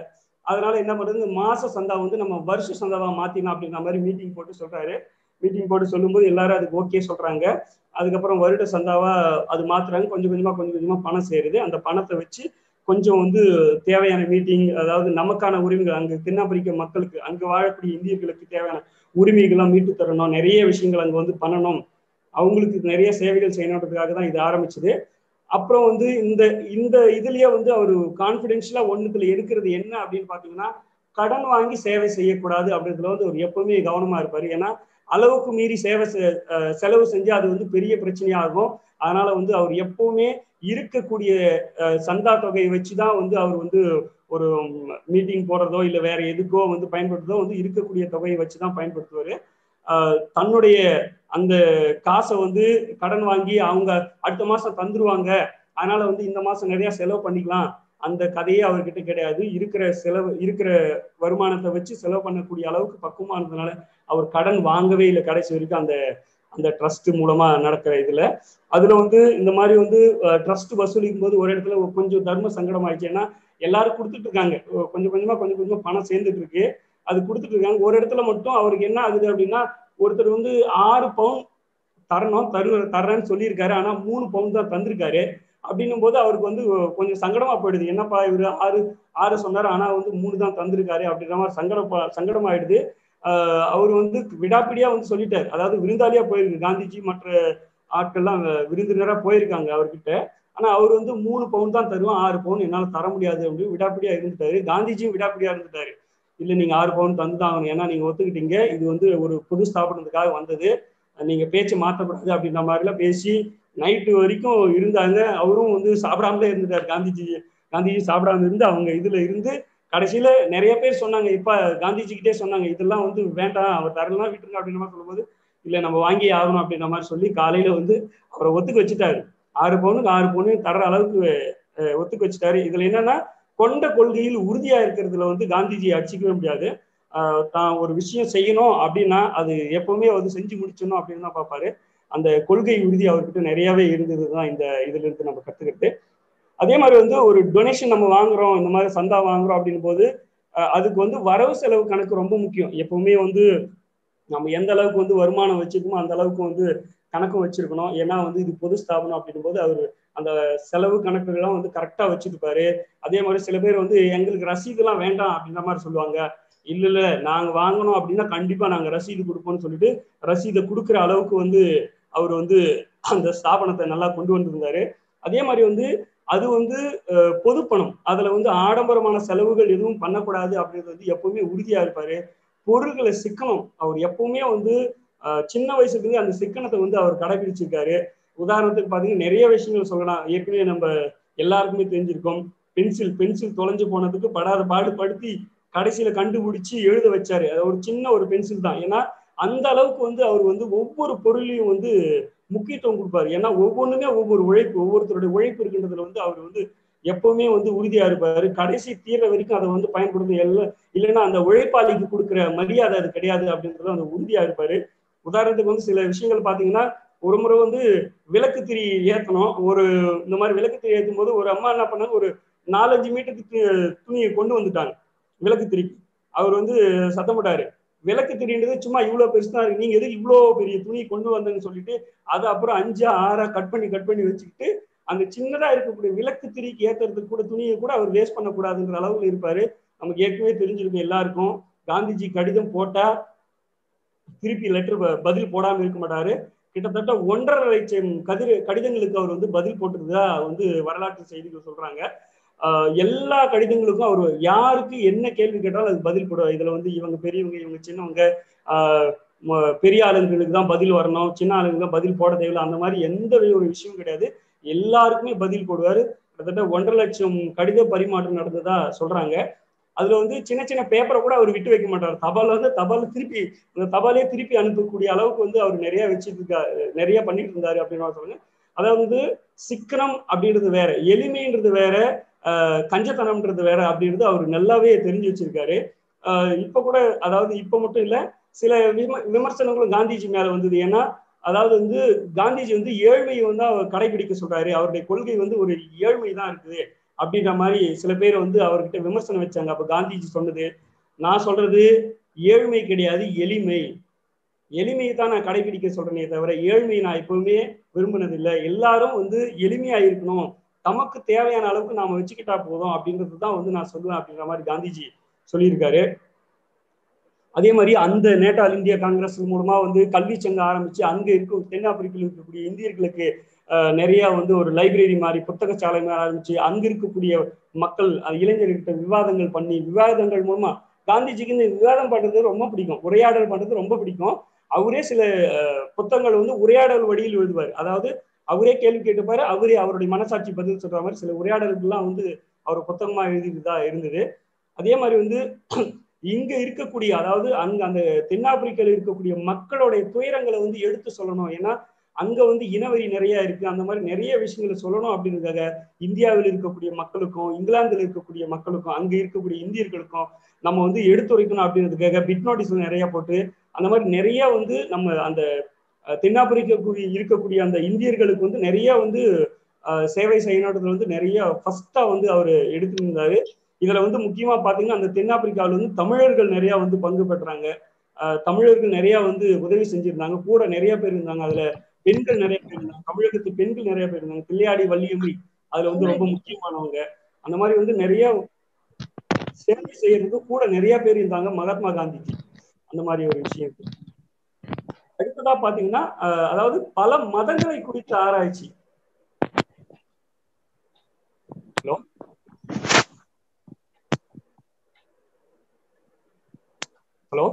அதனால என்ன பண்றது மாச சந்தா வந்து நம்ம வருஷ சந்தாவா மாத்தினா அப்படின்ற மாதிரி மீட்டிங் போட்டு சொல்றாரு மீட்டிங் போட்டு சொல்லும்போது எல்லாரும் அதுக்கு ஓகே சொல்றாங்க அதுக்கப்புறம் வருட சந்தாவா அது மாத்துறாங்க கொஞ்சம் கொஞ்சமா கொஞ்சம் கொஞ்சமா பணம் சேருது அந்த பணத்தை வச்சு கொஞ்சம் வந்து தேவையான மீட்டிங் அதாவது நமக்கான உரிமைகள் அங்கு தென்னாப்பிரிக்க மக்களுக்கு அங்கு வாழக்கூடிய இந்தியர்களுக்கு தேவையான உரிமைகள்லாம் மீட்டு தரணும் நிறைய விஷயங்கள் அங்கே வந்து பண்ணணும் அவங்களுக்கு நிறைய சேவைகள் செய்யணுன்றதுக்காக தான் இது ஆரம்பிச்சது அப்புறம் வந்து இந்த இந்த இதுலயே வந்து அவர் கான்பிடென்ஷியலா ஒண்ணுத்துல எடுக்கிறது என்ன அப்படின்னு பாத்தீங்கன்னா கடன் வாங்கி சேவை செய்யக்கூடாது அப்படின்றதுல வந்து அவர் எப்பவுமே கவனமா இருப்பாரு ஏன்னா அளவுக்கு மீறி சேவை செலவு செஞ்சு அது வந்து பெரிய பிரச்சனையாகும் அதனால வந்து அவர் எப்பவுமே இருக்கக்கூடிய சந்தா தொகையை வச்சுதான் வந்து அவர் வந்து ஒரு மீட்டிங் போடுறதோ இல்லை வேற எதுக்கோ வந்து பயன்படுத்துறதோ வந்து இருக்கக்கூடிய தொகையை வச்சுதான் பயன்படுத்துவாரு தன்னுடைய அந்த காசை வந்து கடன் வாங்கி அவங்க அடுத்த மாசம் தந்துருவாங்க அதனால வந்து இந்த மாசம் நிறைய செலவு பண்ணிக்கலாம் அந்த கதையே அவர்கிட்ட கிடையாது இருக்கிற செலவு இருக்கிற வருமானத்தை வச்சு செலவு பண்ணக்கூடிய அளவுக்கு பக்குவமானதுனால அவர் கடன் வாங்கவே இல்லை கடைசி வரைக்கும் அந்த அந்த ட்ரஸ்ட் மூலமா நடக்கிற இதுல அதுல வந்து இந்த மாதிரி வந்து ட்ரஸ்ட் வசூலிக்கும் போது ஒரு இடத்துல கொஞ்சம் தர்ம சங்கடம் ஆயிடுச்சு ஏன்னா எல்லாரும் கொடுத்துட்டு இருக்காங்க கொஞ்சம் கொஞ்சமா கொஞ்சம் கொஞ்சமா பணம் சேர்ந்துட்டு இருக்கு அது கொடுத்துட்டு இருக்காங்க ஒரு இடத்துல மட்டும் அவருக்கு என்ன ஆகுது அப்படின்னா ஒருத்தர் வந்து ஆறு பவுன் தரணும் தரு தர்றேன்னு சொல்லியிருக்காரு ஆனா மூணு பவுன் தான் தந்திருக்காரு அப்படின்னும் போது அவருக்கு வந்து கொஞ்சம் சங்கடமா போயிடுது என்னப்பா இவரு ஆறு ஆறு சொன்னாரு ஆனா வந்து மூணு தான் தந்திருக்காரு அப்படின்ற மாதிரி சங்கடம் சங்கடம் ஆயிடுது அவர் வந்து விடாப்பிடியா வந்து சொல்லிட்டாரு அதாவது விருந்தாளியா போயிருக்கு காந்திஜி மற்ற ஆட்கள்லாம் விருந்தினரா போயிருக்காங்க அவர்கிட்ட ஆனா அவர் வந்து மூணு பவுன் தான் தருவோம் ஆறு பவுன் என்னால தர முடியாது அப்படின்னு விடாப்பிடியா இருந்துட்டாரு காந்திஜியும் விடாப்பிடியா இருந்துட்டாரு இல்ல நீங்க ஆறு பவுன் தந்து தான் ஆகணும் ஏன்னா நீங்க ஒத்துக்கிட்டீங்க இது வந்து ஒரு புது ஸ்தாபனத்துக்காக வந்தது நீங்க பேச்சு மாற்றக்கூடாது அப்படின்ற மாதிரிலாம் பேசி நைட்டு வரைக்கும் இருந்தாங்க அவரும் வந்து சாப்பிடாமலே இருந்துட்டார் காந்திஜி காந்திஜி சாப்பிடாம இருந்து அவங்க இதுல இருந்து கடைசியில நிறைய பேர் சொன்னாங்க இப்ப காந்திஜி கிட்டே சொன்னாங்க இதெல்லாம் வந்து வேண்டாம் அவர் தரலாம் விட்டுருங்க அப்படின்ற மாதிரி சொல்லும்போது இல்ல நம்ம வாங்கி ஆகணும் அப்படின்ற மாதிரி சொல்லி காலையில வந்து அவரை ஒத்துக்க வச்சுட்டாரு ஆறு பவுனுக்கு ஆறு பவுனு தர்ற அளவுக்கு ஒத்துக்க வச்சுட்டாரு இதுல என்னன்னா கொண்ட கொள்கையில் உறுதியா இருக்கிறதுல வந்து காந்திஜி அடிச்சிக்கவே முடியாது தான் ஒரு விஷயம் செய்யணும் அப்படின்னா அது எப்பவுமே வந்து செஞ்சு முடிச்சிடணும் அப்படின்னு தான் பார்ப்பாரு அந்த கொள்கை உறுதி அவர்கிட்ட நிறையவே இருந்தது தான் இந்த இதுல இருந்து நம்ம கத்துக்கிட்டு அதே மாதிரி வந்து ஒரு டொனேஷன் நம்ம வாங்குறோம் இந்த மாதிரி சந்தா வாங்குறோம் அப்படின் போது அதுக்கு வந்து வரவு செலவு கணக்கு ரொம்ப முக்கியம் எப்பவுமே வந்து நம்ம எந்த அளவுக்கு வந்து வருமானம் வச்சிருக்கோமோ அந்த அளவுக்கு வந்து கணக்கும் வச்சிருக்கணும் ஏன்னா வந்து இது பொது ஸ்தாபனம் அப்படின் போது அவர் அந்த செலவு கணக்குகள்லாம் வந்து கரெக்டா வச்சிருப்பாரு அதே மாதிரி சில பேர் வந்து எங்களுக்கு ரசீதுலாம் வேண்டாம் அப்படின்ற மாதிரி சொல்லுவாங்க இல்ல இல்ல நாங்க வாங்கணும் அப்படின்னா கண்டிப்பா நாங்க ரசீது கொடுப்போம்னு சொல்லிட்டு ரசீதை கொடுக்குற அளவுக்கு வந்து அவர் வந்து அந்த ஸ்தாபனத்தை நல்லா கொண்டு வந்திருந்தாரு அதே மாதிரி வந்து அது வந்து பொதுப்பணம் அதுல வந்து ஆடம்பரமான செலவுகள் எதுவும் பண்ணக்கூடாது அப்படின்றது வந்து எப்பவுமே உறுதியா இருப்பாரு பொருள்களை சிக்கனம் அவர் எப்பவுமே வந்து சின்ன வயசுல இருந்து அந்த சிக்கனத்தை வந்து அவர் கடைபிடிச்சிருக்காரு உதாரணத்துக்கு பாத்தீங்கன்னா நிறைய விஷயங்கள் சொல்லலாம் ஏற்கனவே நம்ம எல்லாருக்குமே தெரிஞ்சிருக்கோம் பென்சில் பென்சில் தொலைஞ்சு போனதுக்கு படாத பாடுபடுத்தி கடைசியில கண்டுபிடிச்சு எழுத வச்சாரு அது ஒரு சின்ன ஒரு பென்சில் தான் ஏன்னா அந்த அளவுக்கு வந்து அவர் வந்து ஒவ்வொரு பொருளையும் வந்து முக்கியத்துவம் கொடுப்பாரு ஏன்னா ஒவ்வொன்றுமே ஒவ்வொரு உழைப்பு ஒவ்வொருத்தருடைய உழைப்பு இருக்கின்றதுல வந்து அவர் வந்து எப்பவுமே வந்து உறுதியா இருப்பாரு கடைசி தீர்ற வரைக்கும் அதை வந்து பயன்படுத்த எல்லாம் இல்லைன்னா அந்த உழைப்பாளிக்கு கொடுக்குற மரியாதை அது கிடையாது அப்படின்றது அந்த உறுதியா இருப்பாரு உதாரணத்துக்கு வந்து சில விஷயங்கள் பாத்தீங்கன்னா ஒரு முறை வந்து விளக்கு திரி ஏத்தணும் ஒரு இந்த மாதிரி விளக்கு திரி ஏற்றும் போது ஒரு அம்மா என்ன பண்ணாங்க ஒரு நாலஞ்சு மீட்டருக்கு துணியை கொண்டு வந்துட்டாங்க விளக்கு திரிக்கு அவர் வந்து சத்தம் போட்டாரு விளக்கு திரின்றது சும்மா இவ்வளவு பெருசு தான் இருக்கு நீங்க எதுக்கு இவ்வளோ பெரிய துணி கொண்டு வந்தேன்னு சொல்லிட்டு அதை அப்புறம் அஞ்சா ஆறா கட் பண்ணி கட் பண்ணி வச்சுக்கிட்டு அந்த சின்னதா இருக்கக்கூடிய விளக்கு திரிக்கு ஏத்துறதுக்கு கூட துணியை கூட அவர் வேஸ்ட் பண்ணக்கூடாதுன்ற அளவுல இருப்பாரு நமக்கு ஏற்கனவே தெரிஞ்சிருக்கும் எல்லாருக்கும் காந்திஜி கடிதம் போட்டா திருப்பி லெட்டர் பதில் போடாம இருக்க மாட்டாரு கிட்டத்தட்ட ஒன்றரை லட்சம் கதிர் கடிதங்களுக்கு அவர் வந்து பதில் போட்டிருந்தா வந்து வரலாற்று செய்திகள் சொல்றாங்க எல்லா கடிதங்களுக்கும் அவர் யாருக்கு என்ன கேள்வி கேட்டாலும் அது பதில் போட இதுல வந்து இவங்க பெரியவங்க இவங்க சின்னவங்க பெரிய ஆளுங்களுக்கு தான் பதில் வரணும் சின்ன ஆளுங்களுக்கு தான் பதில் போட தேவையில்லை அந்த மாதிரி எந்த ஒரு விஷயம் கிடையாது எல்லாருக்குமே பதில் போடுவாரு கிட்டத்தட்ட ஒன்றரை லட்சம் கடித பரிமாற்றம் நடந்ததா சொல்றாங்க அதுல வந்து சின்ன சின்ன பேப்பரை கூட அவர் விட்டு வைக்க மாட்டார் தபால் வந்து தபால் திருப்பி அந்த தபாலே திருப்பி அனுப்பக்கூடிய அளவுக்கு வந்து அவர் நிறைய வச்சுட்டு இருக்கா நிறைய பண்ணிட்டு இருந்தாரு அப்படின்னு சொல்லுங்க அதாவது வந்து சிக்கனம் அப்படின்றது வேற எளிமைன்றது வேற கஞ்சத்தனம்ன்றது வேற அப்படின்றது அவர் நல்லாவே தெரிஞ்சு வச்சிருக்காரு இப்ப கூட அதாவது இப்ப மட்டும் இல்ல சில விம விமர்சனங்களும் காந்திஜி மேல வந்தது ஏன்னா அதாவது வந்து காந்திஜி வந்து ஏழ்மையை வந்து அவர் கடைபிடிக்க சொல்றாரு அவருடைய கொள்கை வந்து ஒரு ஏழ்மை தான் இருக்குது அப்படின்ற மாதிரி சில பேர் வந்து அவர்கிட்ட விமர்சனம் வச்சாங்க அப்ப காந்திஜி சொன்னது நான் சொல்றது ஏழ்மை கிடையாது எளிமை எளிமையை தான் நான் கடைபிடிக்க சொல்றேனே தவிர ஏழ்மையை நான் எப்பவுமே விரும்பினது இல்லை எல்லாரும் வந்து எளிமையா இருக்கணும் தமக்கு தேவையான அளவுக்கு நாம வச்சுக்கிட்டா போதும் அப்படின்றது தான் வந்து நான் சொல்லுவேன் அப்படின்ற மாதிரி காந்திஜி சொல்லியிருக்காரு அதே மாதிரி அந்த நேட்டால் இந்திய காங்கிரஸ் மூலமா வந்து கல்வி சங்கம் ஆரம்பிச்சு அங்க இருக்க தென்னாப்பிரிக்கையில் இருக்கக்கூடிய இந்தியர்களுக்கு நிறைய வந்து ஒரு லைப்ரரி மாதிரி புத்தகச்சாலை மாதிரி ஆரம்பிச்சு அங்க இருக்கக்கூடிய மக்கள் இளைஞர்கிட்ட விவாதங்கள் பண்ணி விவாதங்கள் மூலமா காந்திஜிக்கு இந்த விவாதம் பண்றது ரொம்ப பிடிக்கும் உரையாடல் பண்றது ரொம்ப பிடிக்கும் அவரே சில புத்தகங்கள் வந்து உரையாடல் வழியில் எழுதுவார் அதாவது அவரே கேள்வி கேட்டுப்பாரு அவரே அவருடைய மனசாட்சி பதில் சொல்ற மாதிரி சில உரையாடல்கள்லாம் வந்து அவர் புத்தகமா எழுதியதா இருந்தது அதே மாதிரி வந்து இங்க இருக்கக்கூடிய அதாவது அங்க அந்த தென்னாப்பிரிக்கால இருக்கக்கூடிய மக்களுடைய துயரங்களை வந்து எடுத்து சொல்லணும் ஏன்னா அங்க வந்து இனவரி நிறைய இருக்கு அந்த மாதிரி நிறைய விஷயங்களை சொல்லணும் அப்படின்றதுக்காக இந்தியாவில் இருக்கக்கூடிய மக்களுக்கும் இங்கிலாந்துல இருக்கக்கூடிய மக்களுக்கும் அங்க இருக்கக்கூடிய இந்தியர்களுக்கும் நம்ம வந்து எடுத்துரைக்கணும் அப்படின்றதுக்காக பிட் நோட்டீஸ் நிறைய போட்டு அந்த மாதிரி நிறைய வந்து நம்ம அந்த தென்னாப்பிரிக்க இருக்கக்கூடிய அந்த இந்தியர்களுக்கு வந்து நிறைய வந்து சேவை செய்யணுன்றதுல வந்து நிறைய ஃபர்ஸ்டா வந்து அவர் எடுத்திருந்தாரு இதுல வந்து முக்கியமா பாத்தீங்கன்னா அந்த தென்னாப்பிரிக்காவில் வந்து தமிழர்கள் நிறைய வந்து பங்கு பெற்றாங்க தமிழர்கள் நிறைய வந்து உதவி செஞ்சிருந்தாங்க கூட நிறைய பேர் இருந்தாங்க அதுல பெண்கள் நிறைய பேர் இருந்தாங்க தமிழகத்து பெண்கள் நிறைய பேர் இருந்தாங்க பிள்ளையாடி வள்ளியம்மை அதுல வந்து ரொம்ப முக்கியமானவங்க அந்த மாதிரி வந்து நிறைய சேவை செய்யறதுக்கு கூட நிறைய பேர் இருந்தாங்க மகாத்மா காந்திஜி அந்த மாதிரி ஒரு விஷயம் அடுத்ததா பாத்தீங்கன்னா அதாவது பல மதங்களை குறித்த ஆராய்ச்சி ஹலோ ஹலோ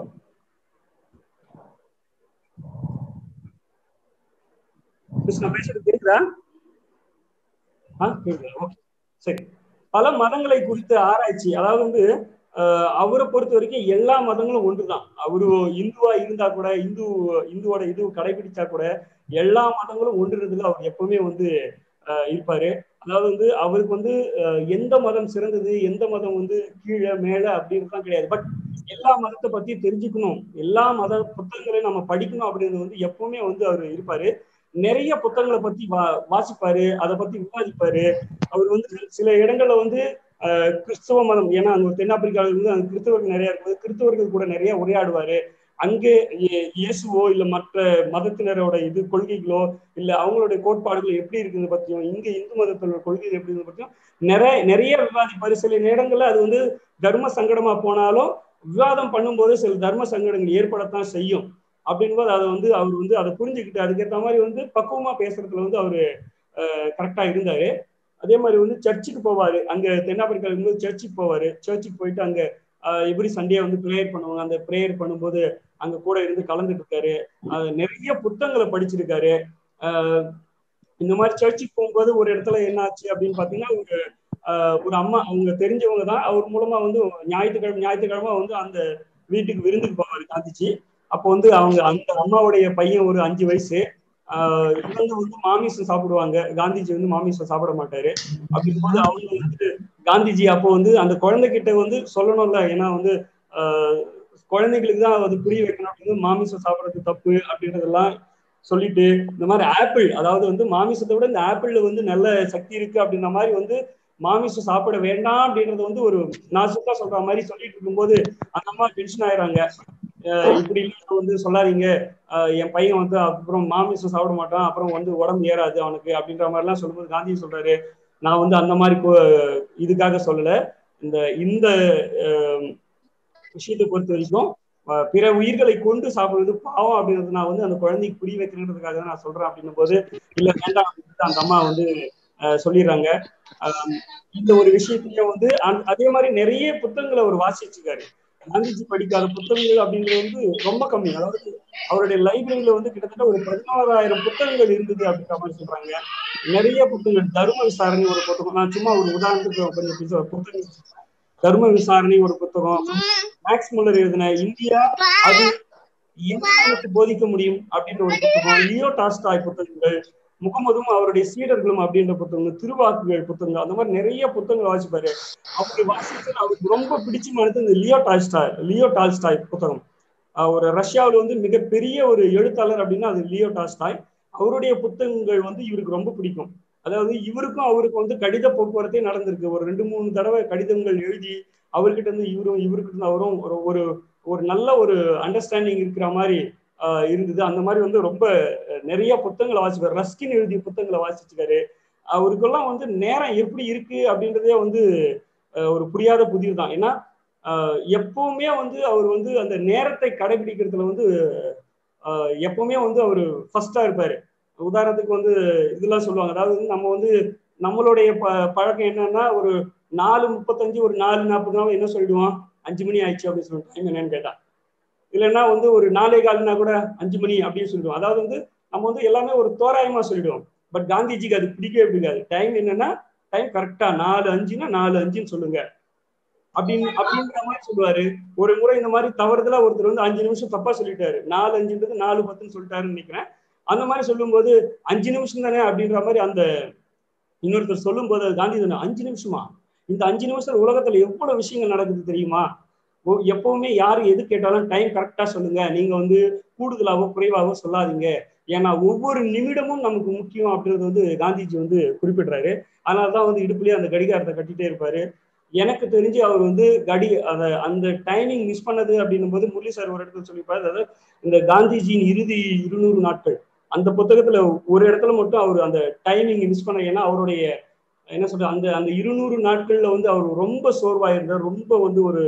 நான் பேசுறது கேக்குதா ஆ கேக்குதா ஓகே சரி பல மதங்களை குறித்த ஆராய்ச்சி அதாவது வந்து அவரை பொறுத்த வரைக்கும் எல்லா மதங்களும் ஒன்றுதான் அவரு இந்துவா இருந்தா கூட இந்து இந்துவோட இது கடைபிடிச்சா கூட எல்லா மதங்களும் ஒன்றுறதுல அவர் எப்பவுமே வந்து இருப்பாரு அதாவது வந்து அவருக்கு வந்து எந்த மதம் சிறந்தது எந்த மதம் வந்து கீழே மேல அப்படின்றதுலாம் கிடையாது பட் எல்லா மதத்தை பத்தி தெரிஞ்சுக்கணும் எல்லா மத புத்தகங்களையும் நம்ம படிக்கணும் அப்படின்றது வந்து எப்பவுமே வந்து அவர் இருப்பாரு நிறைய புத்தகங்களை பத்தி வா வாசிப்பாரு அதை பத்தி விவாதிப்பாரு அவர் வந்து சில இடங்கள்ல வந்து கிறிஸ்தவ மதம் ஏன்னா அங்க தென்னாப்பிரிக்காவில் வந்து அங்க கிறிஸ்தவர்கள் நிறைய இருக்குது கிறிஸ்தவர்கள் கூட நிறைய உரையாடுவாரு அங்கே இயேசுவோ இல்ல மற்ற மதத்தினரோட இது கொள்கைகளோ இல்ல அவங்களுடைய கோட்பாடுகள் எப்படி இருக்குது பத்தியும் இங்க இந்து மதத்தோட கொள்கைகள் எப்படி இருக்குது பத்தியும் நிறைய நிறைய விவாதிப்பாரு சில நேரங்கள்ல அது வந்து தர்ம சங்கடமா போனாலும் விவாதம் பண்ணும்போது சில தர்ம சங்கடங்கள் ஏற்படத்தான் செய்யும் அப்படின்போது அதை வந்து அவர் வந்து அதை புரிஞ்சுக்கிட்டு அதுக்கேற்ற மாதிரி வந்து பக்குவமா பேசுறதுல வந்து அவரு கரெக்டா இருந்தாரு அதே மாதிரி வந்து சர்ச்சுக்கு போவாரு அங்க தென்னாப்பிரிக்கால இருந்து சர்ச்சுக்கு போவாரு சர்ச்சுக்கு போயிட்டு அங்க எப்படி சண்டே வந்து ப்ரேயர் பண்ணுவாங்க அந்த ப்ரேயர் பண்ணும்போது அங்க கூட இருந்து கலந்துட்டு இருக்காரு நிறைய புத்தகங்களை படிச்சிருக்காரு இந்த மாதிரி சர்ச்சுக்கு போகும்போது ஒரு இடத்துல என்ன ஆச்சு அப்படின்னு பாத்தீங்கன்னா ஒரு ஒரு அம்மா அவங்க தெரிஞ்சவங்க தான் அவர் மூலமா வந்து ஞாயிற்றுக்கிழமை ஞாயிற்றுக்கிழமை வந்து அந்த வீட்டுக்கு விருந்துக்கு போவாரு காந்திஜி அப்போ வந்து அவங்க அந்த அம்மாவுடைய பையன் ஒரு அஞ்சு வயசு ஆஹ் இவங்க வந்து மாமிசம் சாப்பிடுவாங்க காந்திஜி வந்து மாமிசம் சாப்பிட மாட்டாரு அப்படிங்கும்போது அவங்க வந்து காந்திஜி அப்போ வந்து அந்த குழந்தைகிட்ட வந்து சொல்லணும்ல ஏன்னா வந்து ஆஹ் குழந்தைகளுக்கு தான் அது புரிய வைக்கணும் அப்படின்னு மாமிசம் சாப்பிடுறது தப்பு அப்படின்றதெல்லாம் சொல்லிட்டு இந்த மாதிரி ஆப்பிள் அதாவது வந்து மாமிசத்தை விட இந்த ஆப்பிள்ல வந்து நல்ல சக்தி இருக்கு அப்படின்ற மாதிரி வந்து மாமிசம் சாப்பிட வேண்டாம் அப்படின்றது வந்து ஒரு நாசுக்கா சொல்ற மாதிரி சொல்லிட்டு இருக்கும்போது அந்த அம்மா டென்ஷன் ஆயிடுறாங்க இப்படி வந்து சொல்லாதீங்க என் பையன் வந்து அப்புறம் மாமிசம் சாப்பிட மாட்டான் அப்புறம் வந்து உடம்பு ஏறாது அவனுக்கு அப்படின்ற மாதிரிலாம் சொல்லும்போது காந்தி சொல்றாரு நான் வந்து அந்த மாதிரி இதுக்காக சொல்லல இந்த இந்த விஷயத்தை பொறுத்த வரைக்கும் பிற உயிர்களை கொண்டு சாப்பிடுறது பாவம் அப்படின்றது நான் வந்து அந்த குழந்தைக்கு புரிய வைக்கிறதுக்காக தான் நான் சொல்றேன் அப்படின்னும் போது இல்ல வேண்டாம் அப்படின்னு அந்த அம்மா வந்து சொல்லிடுறாங்க இந்த ஒரு விஷயத்தையும் வந்து அதே மாதிரி நிறைய புத்தகங்களை அவர் வாசிச்சிருக்காரு காந்திஜி படிக்காத புத்தகங்கள் அப்படின்றது வந்து ரொம்ப கம்மி அதாவது அவருடைய லைப்ரரியில வந்து கிட்டத்தட்ட ஒரு பதினாறாயிரம் புத்தகங்கள் இருந்தது அப்படின்ற மாதிரி சொல்றாங்க நிறைய புத்தகங்கள் தர்ம விசாரணை ஒரு புத்தகம் நான் சும்மா ஒரு உதாரணத்துக்கு கொஞ்சம் புத்தகம் தர்ம விசாரணை ஒரு புத்தகம் மேக்ஸ் முல்லர் எழுதின இந்தியா அது எந்த போதிக்க முடியும் அப்படின்ற ஒரு புத்தகம் லியோ டாஸ்டாய் புத்தகங்கள் முகமதும் அவருடைய சீடர்களும் அப்படின்ற புத்தகங்கள் திருவாக்குகள் புத்தகங்கள் அந்த மாதிரி நிறைய புத்தகங்கள் வாசிப்பாரு அப்படி வாசிச்சு அவருக்கு ரொம்ப பிடிச்சமானது இந்த லியோ டால்ஸ்டாய் லியோ டால்ஸ்டாய் புத்தகம் ஒரு ரஷ்யாவில் வந்து மிகப்பெரிய ஒரு எழுத்தாளர் அப்படின்னா அது லியோ டால்ஸ்டாய் அவருடைய புத்தகங்கள் வந்து இவருக்கு ரொம்ப பிடிக்கும் அதாவது இவருக்கும் அவருக்கும் வந்து கடித போக்குவரத்தே நடந்திருக்கு ஒரு ரெண்டு மூணு தடவை கடிதங்கள் எழுதி அவர்கிட்ட இருந்து இவரும் இவர்கிட்ட இருந்து அவரும் ஒரு ஒரு ஒரு நல்ல ஒரு அண்டர்ஸ்டாண்டிங் இருக்கிற மாதிரி இருந்தது அந்த மாதிரி வந்து ரொம்ப நிறைய புத்தகங்களை வாசிப்பார் ரஸ்கின் எழுதிய புத்தகங்களை வாசிச்சுக்காரு அவருக்கெல்லாம் வந்து நேரம் எப்படி இருக்கு அப்படின்றதே வந்து ஒரு புரியாத புதிர் தான் ஏன்னா எப்பவுமே வந்து அவர் வந்து அந்த நேரத்தை கடைபிடிக்கிறதுல வந்து எப்பவுமே வந்து அவர் ஃபர்ஸ்டா இருப்பாரு உதாரணத்துக்கு வந்து இதெல்லாம் சொல்லுவாங்க அதாவது நம்ம வந்து நம்மளுடைய ப பழக்கம் என்னன்னா ஒரு நாலு முப்பத்தஞ்சு ஒரு நாலு நாற்பது நாள் என்ன சொல்லிடுவோம் அஞ்சு மணி ஆயிடுச்சு அப்படின்னு சொல்லிட்டு டைம் என்னன்னு கேட்டா இல்லைன்னா வந்து ஒரு நாலே கால்னா கூட அஞ்சு மணி அப்படின்னு சொல்லிடுவோம் அதாவது வந்து நம்ம வந்து எல்லாமே ஒரு தோராயமா சொல்லிடுவோம் பட் காந்திஜிக்கு அது பிடிக்கவே பிடிக்காது டைம் என்னன்னா டைம் கரெக்டா நாலு அஞ்சுன்னா நாலு அஞ்சுன்னு சொல்லுங்க அப்படின்னு அப்படின்ற மாதிரி சொல்லுவாரு ஒரு முறை இந்த மாதிரி தவறுதலா ஒருத்தர் வந்து அஞ்சு நிமிஷம் தப்பா சொல்லிட்டாரு நாலு அஞ்சுன்றது நாலு பத்துன்னு சொல்லிட்டாருன்னு நினைக்கிறேன் அந்த மாதிரி சொல்லும்போது அஞ்சு நிமிஷம் தானே அப்படின்ற மாதிரி அந்த இன்னொருத்தர் சொல்லும் போது காந்தி தானே அஞ்சு நிமிஷமா இந்த அஞ்சு நிமிஷத்துல உலகத்துல எவ்வளவு விஷயங்கள் நடக்குது தெரியுமா எப்பவுமே யாரு எது கேட்டாலும் டைம் கரெக்டா சொல்லுங்க நீங்க வந்து கூடுதலாவோ குறைவாவோ சொல்லாதீங்க ஏன்னா ஒவ்வொரு நிமிடமும் நமக்கு முக்கியம் அப்படின்றது வந்து காந்திஜி வந்து குறிப்பிடுறாரு அதனாலதான் வந்து இடுப்புலயே அந்த கடிகாரத்தை கட்டிட்டே இருப்பாரு எனக்கு தெரிஞ்சு அவர் வந்து கடி அத அந்த டைமிங் மிஸ் பண்ணது அப்படின்னும் போது முரளி சார் ஒரு இடத்துல சொல்லிப்பாரு அதாவது இந்த காந்திஜியின் இறுதி இருநூறு நாட்கள் அந்த புத்தகத்துல ஒரு இடத்துல மட்டும் அவர் அந்த டைமிங் மிஸ் பண்ண ஏன்னா அவருடைய என்ன சொல்ற அந்த அந்த இருநூறு நாட்கள்ல வந்து அவர் ரொம்ப சோர்வா இருந்தார் ரொம்ப வந்து ஒரு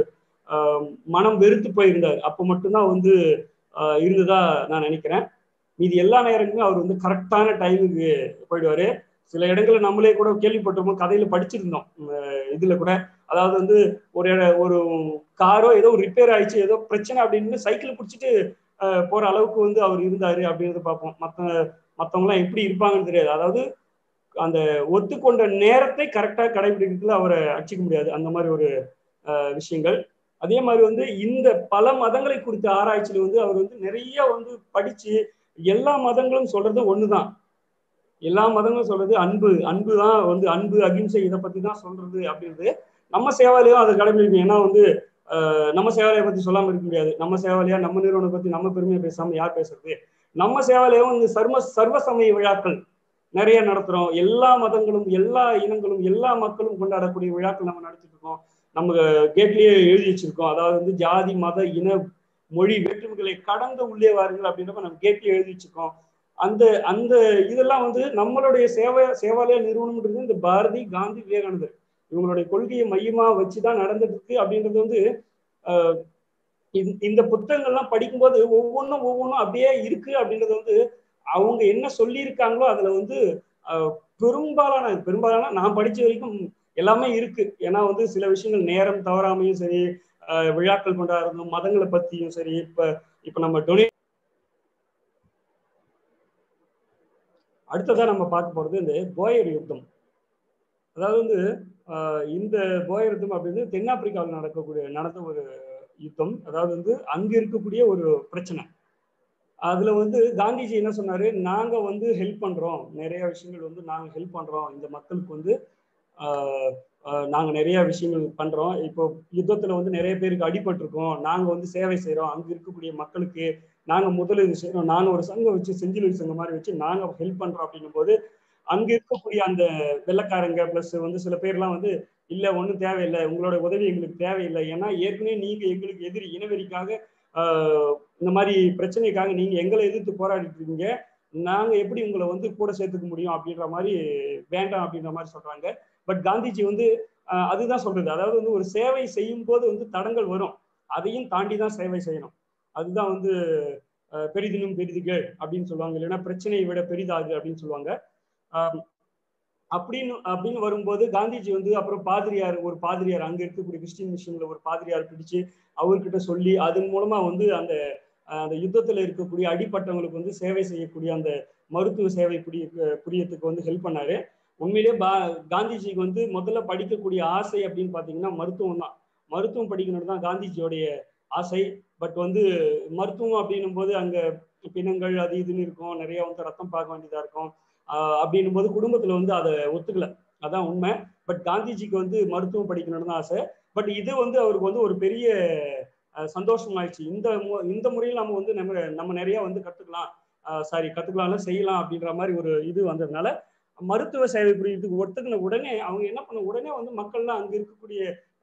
மனம் வெறுத்து போயிருந்தார் அப்போ மட்டும்தான் வந்து இருந்ததா நான் நினைக்கிறேன் மீதி எல்லா நேரங்களுமே அவர் வந்து கரெக்டான டைமுக்கு போயிடுவாரு சில இடங்கள்ல நம்மளே கூட கேள்விப்பட்டிருப்போம் கதையில படிச்சிருந்தோம் இதுல கூட அதாவது வந்து ஒரு ஒரு காரோ ஏதோ ரிப்பேர் ஆயிடுச்சு ஏதோ பிரச்சனை அப்படின்னு சைக்கிள் பிடிச்சிட்டு போற அளவுக்கு வந்து அவர் இருந்தாரு அப்படின்றத பார்ப்போம் மற்ற மற்றவங்க எல்லாம் எப்படி இருப்பாங்கன்னு தெரியாது அதாவது அந்த ஒத்துக்கொண்ட நேரத்தை கரெக்டா கடைபிடிக்கிறதுல அவரை அடிச்சிக்க முடியாது அந்த மாதிரி ஒரு விஷயங்கள் அதே மாதிரி வந்து இந்த பல மதங்களை குறித்த ஆராய்ச்சியில வந்து அவர் வந்து நிறைய வந்து படிச்சு எல்லா மதங்களும் சொல்றது ஒண்ணுதான் எல்லா மதங்களும் சொல்றது அன்பு அன்பு தான் வந்து அன்பு அகிம்சை இதை பத்தி தான் சொல்றது அப்படின்றது நம்ம சேவாலையும் அதை கடைபிடிக்கணும் ஏன்னா வந்து நம்ம சேவாலயை பத்தி சொல்லாம இருக்க முடியாது நம்ம சேவாலயா நம்ம நிறுவனம் பத்தி நம்ம பெருமையை பேசாம யார் பேசுறது நம்ம சேவாலயம் இந்த சர்ம சர்வ சமய விழாக்கள் நிறைய நடத்துறோம் எல்லா மதங்களும் எல்லா இனங்களும் எல்லா மக்களும் கொண்டாடக்கூடிய விழாக்கள் நம்ம நடத்திட்டு இருக்கோம் நம்ம கேட்லயே எழுதி வச்சிருக்கோம் அதாவது வந்து ஜாதி மத இன மொழி வேற்றுமைகளை கடந்து உள்ளே வாருங்கள் அப்படின்றப்ப நம்ம கேட்லயே எழுதி வச்சிருக்கோம் அந்த அந்த இதெல்லாம் வந்து நம்மளுடைய சேவை சேவாலய நிறுவனம்ன்றது இந்த பாரதி காந்தி விவேகானந்தர் இவங்களுடைய கொள்கையை மையமா வச்சுதான் நடந்துட்டு இருக்கு அப்படின்றது வந்து இந்த புத்தகங்கள்லாம் படிக்கும்போது ஒவ்வொன்றும் ஒவ்வொன்றும் அப்படியே இருக்கு அப்படின்றது வந்து அவங்க என்ன சொல்லியிருக்காங்களோ அதுல வந்து பெரும்பாலான பெரும்பாலான நான் படிச்ச வரைக்கும் எல்லாமே இருக்கு ஏன்னா வந்து சில விஷயங்கள் நேரம் தவறாமையும் சரி விழாக்கள் கொண்டாடுறதும் மதங்களை பத்தியும் சரி இப்ப இப்ப நம்ம டொனே அடுத்ததா நம்ம பார்க்க போறது இந்த போயர் யுத்தம் அதாவது வந்து இந்த போயர் யுத்தம் அப்படின்னு தென்னாப்பிரிக்காவில் நடக்கக்கூடிய நடந்த ஒரு யுத்தம் அதாவது வந்து அங்க இருக்கக்கூடிய ஒரு பிரச்சனை அதுல வந்து காந்திஜி என்ன சொன்னாரு நாங்க வந்து ஹெல்ப் பண்றோம் நிறைய விஷயங்கள் வந்து நாங்க ஹெல்ப் பண்றோம் இந்த மக்களுக்கு வந்து நாங்க நிறைய விஷயங்கள் பண்றோம் இப்போ யுத்தத்துல வந்து நிறைய பேருக்கு அடிபட்டிருக்கோம் நாங்க வந்து சேவை செய்யறோம் அங்க இருக்கக்கூடிய மக்களுக்கு நாங்க முதலீடு செய்யறோம் நாங்க ஒரு சங்கம் வச்சு செஞ்சிலுவை சங்கம் மாதிரி வச்சு நாங்க ஹெல்ப் பண்றோம் அப்படின்னும் போது அங்க இருக்கக்கூடிய அந்த வெள்ளக்காரங்க பிளஸ் வந்து சில பேர்லாம் வந்து இல்ல ஒன்றும் தேவையில்லை உங்களோட உதவி எங்களுக்கு தேவையில்லை ஏன்னா ஏற்கனவே நீங்க எங்களுக்கு எதிரி இனவெறிக்காக இந்த மாதிரி பிரச்சனைக்காக நீங்க எங்களை எதிர்த்து போராடிட்டு இருக்கீங்க நாங்க எப்படி உங்களை வந்து கூட சேர்த்துக்க முடியும் அப்படின்ற மாதிரி வேண்டாம் அப்படின்ற மாதிரி சொல்றாங்க பட் காந்திஜி வந்து அதுதான் சொல்றது அதாவது வந்து ஒரு சேவை செய்யும் போது வந்து தடங்கள் வரும் அதையும் தாண்டி தான் சேவை செய்யணும் அதுதான் வந்து பெரிதினும் பெரிதுகள் அப்படின்னு சொல்லுவாங்க இல்லைன்னா பிரச்சனையை விட பெரிதாகு அப்படின்னு சொல்லுவாங்க அப்படின்னு அப்படின்னு வரும்போது காந்திஜி வந்து அப்புறம் பாதிரியார் ஒரு பாதிரியார் அங்க இருக்கக்கூடிய கிறிஸ்டின் மிஷன்ல ஒரு பாதிரியார் பிடிச்சு அவர்கிட்ட சொல்லி அதன் மூலமா வந்து அந்த அந்த யுத்தத்துல இருக்கக்கூடிய அடிப்பட்டவங்களுக்கு வந்து சேவை செய்யக்கூடிய அந்த மருத்துவ சேவை புரிய புரியத்துக்கு வந்து ஹெல்ப் பண்ணாரு உண்மையிலேயே பா காந்திஜிக்கு வந்து முதல்ல படிக்கக்கூடிய ஆசை அப்படின்னு பாத்தீங்கன்னா மருத்துவம் தான் மருத்துவம் படிக்கணும் தான் காந்திஜியோடைய ஆசை பட் வந்து மருத்துவம் அப்படின்னும் போது அங்க பிணங்கள் அது இதுன்னு இருக்கும் நிறைய வந்து ரத்தம் பார்க்க வேண்டியதா இருக்கும் அப்படின்னும் போது குடும்பத்துல வந்து அதை ஒத்துக்கல அதான் உண்மை பட் காந்திஜிக்கு வந்து மருத்துவம் படிக்கணும்னு தான் ஆசை பட் இது வந்து அவருக்கு வந்து ஒரு பெரிய சந்தோஷம் ஆயிடுச்சு இந்த இந்த முறையில் நம்ம வந்து நம்ம நம்ம நிறைய வந்து கத்துக்கலாம் சாரி கத்துக்கலாம்னு செய்யலாம் அப்படின்ற மாதிரி ஒரு இது வந்ததுனால மருத்துவ சேவை புரியறதுக்கு ஒத்துக்கின உடனே அவங்க என்ன பண்ண உடனே வந்து மக்கள்லாம் அங்க இருக்கக்கூடிய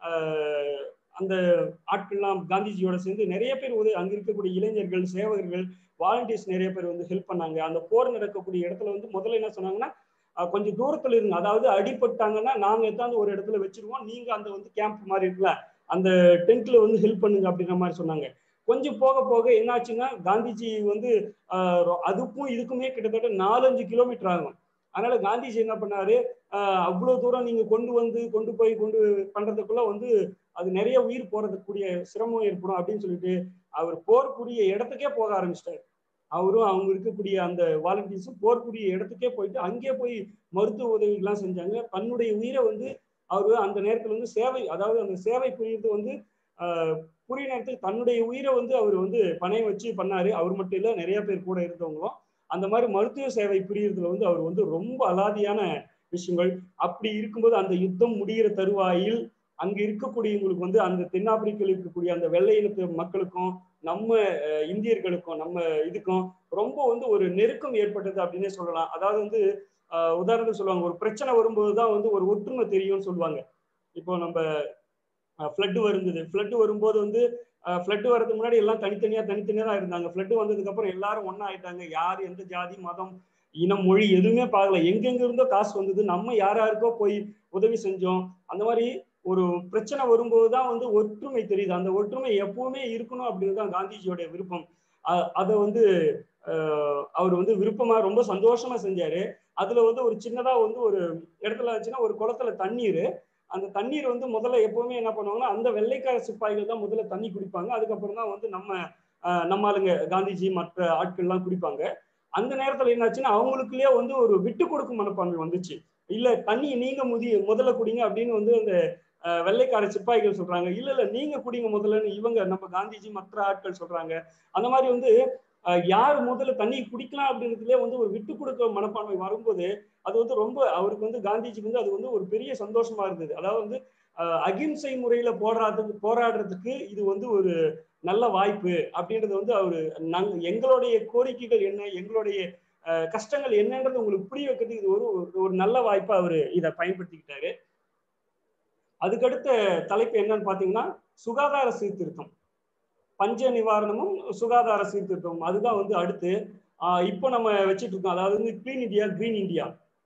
ஆஹ், அந்த ஆட்கள்லாம் காந்திஜியோட சேர்ந்து நிறைய பேர் உதவி அங்க இருக்கக்கூடிய இளைஞர்கள் சேவகர்கள் வாலண்டியர்ஸ் நிறைய பேர் வந்து ஹெல்ப் பண்ணாங்க அந்த போர் நடக்கக்கூடிய இடத்துல வந்து முதல்ல என்ன சொன்னாங்கன்னா அஹ், கொஞ்சம் தூரத்துல இருங்க அதாவது அடிபட்டாங்கன்னா நாங்க எத்தாந்து ஒரு இடத்துல வச்சிருவோம் நீங்க அந்த வந்து கேம்ப் மாதிரி இருக்குல்ல அந்த டென்ட்ல வந்து ஹெல்ப் பண்ணுங்க அப்படின்ற மாதிரி சொன்னாங்க கொஞ்சம் போக போக என்னாச்சுன்னா காந்திஜி வந்து ஆஹ், ரொ- அதுக்கும் இதுக்குமே கிட்டத்தட்ட நாலஞ்சு கிலோமீட்டர் ஆகும் அதனால காந்திஜி என்ன பண்ணாரு ஆஹ், அவ்வளவு தூரம் நீங்க கொண்டு வந்து கொண்டு போய் கொண்டு பண்றதுக்குள்ள வந்து அது நிறைய உயிர் போறதுக்கூடிய சிரமம் ஏற்படும் அப்படின்னு சொல்லிட்டு அவர் போர்க்குரிய இடத்துக்கே போக ஆரம்பிச்சிட்டாரு அவரும் அவங்க இருக்கக்கூடிய அந்த வாலண்டியர்ஸும் போர்க்குரிய இடத்துக்கே போயிட்டு அங்கே போய் மருத்துவ உதவிகள்லாம் செஞ்சாங்க தன்னுடைய உயிரை வந்து அவரு அந்த நேரத்துல வந்து சேவை அதாவது அந்த சேவை புரியுறது வந்து ஆஹ், புரிய நேரத்துக்கு தன்னுடைய உயிரை வந்து அவர் வந்து பணையம் வச்சு பண்ணாரு அவர் மட்டும் இல்ல நிறைய பேர் கூட இருந்தவங்களும் அந்த மாதிரி மருத்துவ சேவை புரியறதுல வந்து அவர் வந்து ரொம்ப அலாதியான விஷயங்கள் அப்படி இருக்கும்போது அந்த யுத்தம் முடிகிற தருவாயில் அங்க இருக்கக்கூடியவங்களுக்கு வந்து அந்த தென்னாப்பிரிக்கையில் இருக்கக்கூடிய அந்த வெள்ளை இனத்து மக்களுக்கும் நம்ம அஹ், இந்தியர்களுக்கும் நம்ம இதுக்கும் ரொம்ப வந்து ஒரு நெருக்கம் ஏற்பட்டது அப்படின்னே சொல்லலாம் அதாவது வந்து ஆஹ், உதாரணத்துக்கு சொல்லுவாங்க ஒரு பிரச்சனை வரும்போது தான் வந்து ஒரு ஒற்றுமை தெரியும்னு சொல்லுவாங்க இப்போ நம்ம ஃப்ளட்டு வருந்தது ஃப்ளட்டு வரும்போது வந்து ஃப்ளட்டு வரதுக்கு முன்னாடி எல்லாம் தனித்தனியா தனித்தனியா தான் இருந்தாங்க ஃப்ளட்டு வந்ததுக்கு அப்புறம் எல்லாரும் ஒண்ணா ஆயிட்டாங்க யார் எந்த ஜாதி மதம் இனம் மொழி எதுவுமே பார்க்கல எங்கெங்க இருந்தோ காசு வந்தது நம்ம யார் யாருக்கோ போய் உதவி செஞ்சோம் அந்த மாதிரி ஒரு பிரச்சனை வரும்போது தான் வந்து ஒற்றுமை தெரியுது அந்த ஒற்றுமை எப்பவுமே இருக்கணும் அப்படின்னு தான் காந்திஜியோட விருப்பம் அ- அதை வந்து அஹ், அவர் வந்து விருப்பமா ரொம்ப சந்தோஷமா செஞ்சாரு அதுல வந்து ஒரு சின்னதா வந்து ஒரு இடத்துல ஆச்சுன்னா ஒரு குளத்துல தண்ணீர் அந்த தண்ணீர் வந்து முதல்ல எப்பவுமே என்ன பண்ணுவாங்கன்னா அந்த வெள்ளைக்கார சிப்பாய்கள் தான் முதல்ல தண்ணி குடிப்பாங்க அதுக்கப்புறம் தான் வந்து நம்ம அஹ், நம்ம ஆளுங்க காந்திஜி மற்ற ஆட்கள்லாம் குடிப்பாங்க அந்த நேரத்துல என்னாச்சுன்னா அவங்களுக்குள்ளேயே வந்து ஒரு விட்டு கொடுக்கும் மனப்பான்மை வந்துச்சு இல்ல தண்ணி நீங்க முதி முதல்ல குடிங்க அப்படின்னு வந்து அந்த அஹ், வெள்ளைக்கார சிப்பாய்கள் சொல்றாங்க இல்ல இல்ல நீங்க குடிங்க முதல்லன்னு இவங்க நம்ம காந்திஜி மற்ற ஆட்கள் சொல்றாங்க அந்த மாதிரி வந்து அஹ், யார் முதல்ல தண்ணி குடிக்கலாம் அப்படின்றதுலயே வந்து ஒரு விட்டு கொடுக்க மனப்பான்மை வரும்போது அது வந்து ரொம்ப அவருக்கு வந்து காந்திஜிக்கு வந்து அது வந்து ஒரு பெரிய சந்தோஷமா இருந்தது அதாவது வந்து அஹ், அகிம்சை முறையில போராடுறதுக்கு போராடுறதுக்கு இது வந்து ஒரு நல்ல வாய்ப்பு அப்படின்றது வந்து அவரு நாங்க எங்களுடைய கோரிக்கைகள் என்ன எங்களுடைய அஹ், கஷ்டங்கள் என்னன்றது உங்களுக்கு புரிய வைக்கிறதுக்கு இது ஒரு ஒரு நல்ல வாய்ப்பா அவரு இதை பயன்படுத்திக்கிட்டாரு அதுக்கடுத்த தலைப்பு என்னன்னு பாத்தீங்கன்னா சுகாதார சீர்திருத்தம் பஞ்ச நிவாரணமும் சுகாதார சீர்திருத்தம் அதுதான் வந்து அடுத்து ஆஹ் இப்போ நம்ம வச்சிட்டு இருக்கோம் அதாவது வந்து கிளீன் இந்தியா கிரீன் இந்தியா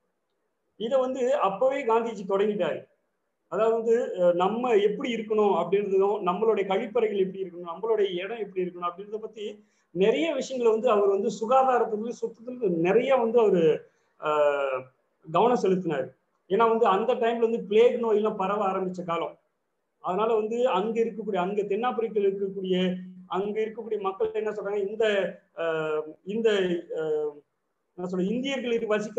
இதை வந்து அப்பவே காந்திஜி தொடங்கிட்டாரு அதாவது வந்து அஹ், நம்ம எப்படி இருக்கணும் அப்படின்றதும் நம்மளுடைய கழிப்பறைகள் எப்படி இருக்கணும் நம்மளுடைய இடம் எப்படி இருக்கணும் அப்படின்றத பத்தி நிறைய விஷயங்களை வந்து அவர் வந்து சுகாதாரத்துல சுத்தத்துல நிறைய வந்து அவர் கவனம் செலுத்தினார் ஏன்னா வந்து அந்த டைம்ல வந்து பிளேக் நோயெல்லாம் பரவ ஆரம்பிச்ச காலம் அதனால வந்து அங்க இருக்கக்கூடிய அங்க தென்னாப்பிரிக்கையில் இருக்கக்கூடிய அங்க இருக்கக்கூடிய மக்கள் என்ன சொல்றாங்க இந்த அஹ், இந்த அஹ், என்ன சொல்ற இந்தியர்கள் வசிக்க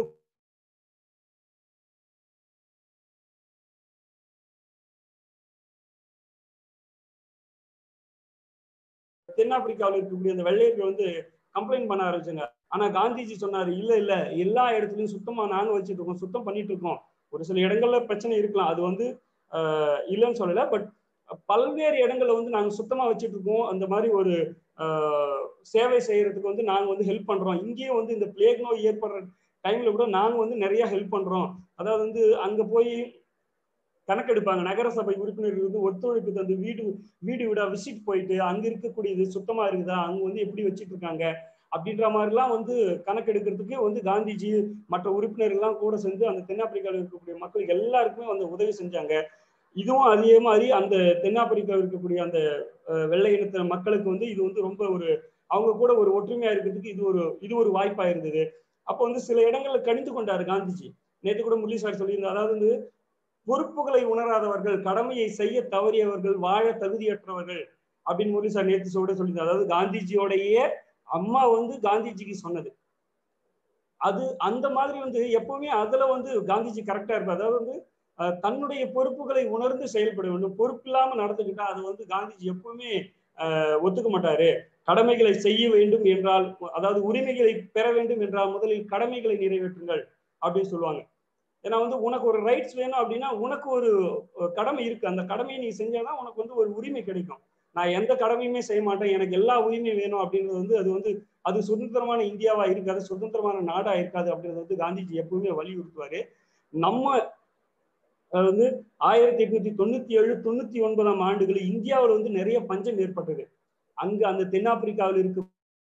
தென்னாப்பிரிக்காவில் இருக்கக்கூடிய அந்த வெள்ளையர்கள் வந்து கம்ப்ளைண்ட் பண்ண ஆரம்பிச்சாங்க ஆனா காந்திஜி சொன்னாரு இல்ல இல்ல எல்லா இடத்துலயும் சுத்தமா நாங்க வச்சுட்டு இருக்கோம் சுத்தம் பண்ணிட்டு இருக்கோம் ஒரு சில இடங்கள்ல பிரச்சனை இருக்கலாம் அது வந்து ஆஹ், இல்லைன்னு சொல்லல பட் பல்வேறு இடங்கள்ல வந்து நாங்க சுத்தமா வச்சுட்டு இருக்கோம் அந்த மாதிரி ஒரு ஆஹ், சேவை செய்யறதுக்கு வந்து நாங்க வந்து ஹெல்ப் பண்றோம் இங்கேயும் வந்து இந்த பிளேக் நோய் ஏற்படுற டைம்ல கூட நாங்க வந்து நிறைய ஹெல்ப் பண்றோம் அதாவது வந்து அங்க போய் கணக்கெடுப்பாங்க நகரசபை உறுப்பினர்கள் வந்து ஒத்துழைப்பு தந்து வீடு வீடு வீடா விசிட் போயிட்டு அங்க இருக்கக்கூடியது சுத்தமா இருக்குதா அங்க வந்து எப்படி வச்சிட்டு இருக்காங்க அப்படின்ற மாதிரிலாம் வந்து கணக்கெடுக்கிறதுக்கு வந்து காந்திஜி மற்ற உறுப்பினர்கள்லாம் கூட சேர்ந்து அந்த தென்னாப்பிரிக்காவில் இருக்கக்கூடிய மக்களுக்கு எல்லாருக்குமே வந்து உதவி செஞ்சாங்க இதுவும் அதே மாதிரி அந்த தென்னாப்பிரிக்காவில் இருக்கக்கூடிய அந்த அஹ், வெள்ளை இனத்தின மக்களுக்கு வந்து இது வந்து ரொம்ப ஒரு அவங்க கூட ஒரு ஒற்றுமையா இருக்கிறதுக்கு இது ஒரு இது ஒரு வாய்ப்பா இருந்தது அப்போ வந்து சில இடங்கள்ல கணிந்து கொண்டாரு காந்திஜி நேற்று கூட முரளி சார் சொல்லியிருந்தார் அதாவது வந்து பொறுப்புகளை உணராதவர்கள் கடமையை செய்ய தவறியவர்கள் வாழ தகுதியற்றவர்கள் அப்படின்னு முரளி சார் நேற்று சொல்ல சொல்லியிருந்தார் அதாவது காந்திஜியோடைய அம்மா வந்து காந்திஜிக்கு சொன்னது அது அந்த மாதிரி வந்து எப்பவுமே அதுல வந்து காந்திஜி கரெக்டா இருப்பார் அதாவது வந்து அஹ், தன்னுடைய பொறுப்புகளை உணர்ந்து செயல்பட வேண்டும் பொறுப்பு இல்லாம நடந்துக்கிட்டா அது வந்து காந்திஜி எப்பவுமே அஹ், ஒத்துக்க மாட்டாரு கடமைகளை செய்ய வேண்டும் என்றால் அதாவது உரிமைகளை பெற வேண்டும் என்றால் முதலில் கடமைகளை நிறைவேற்றுங்கள் அப்படின்னு சொல்லுவாங்க ஏன்னா வந்து உனக்கு ஒரு ரைட்ஸ் வேணும் அப்படின்னா உனக்கு ஒரு அஹ், கடமை இருக்கு அந்த கடமையை நீ செஞ்சாதான் உனக்கு வந்து ஒரு உரிமை கிடைக்கும் நான் எந்த கடமையுமே செய்ய மாட்டேன் எனக்கு எல்லா உரிமையும் வேணும் அப்படின்றது வந்து அது வந்து அது சுதந்திரமான இந்தியாவா இருக்காது சுதந்திரமான நாடா இருக்காது அப்படின்றது வந்து காந்திஜி எப்பவுமே வலியுறுத்துவாரு நம்ம வந்து ஆயிரத்தி எட்நூத்தி தொண்ணூத்தி ஏழு தொண்ணூத்தி ஒன்பதாம் ஆண்டுகளில் இந்தியாவில் வந்து நிறைய பஞ்சம் ஏற்பட்டது அங்க அந்த தென்னாப்பிரிக்காவில் இருக்க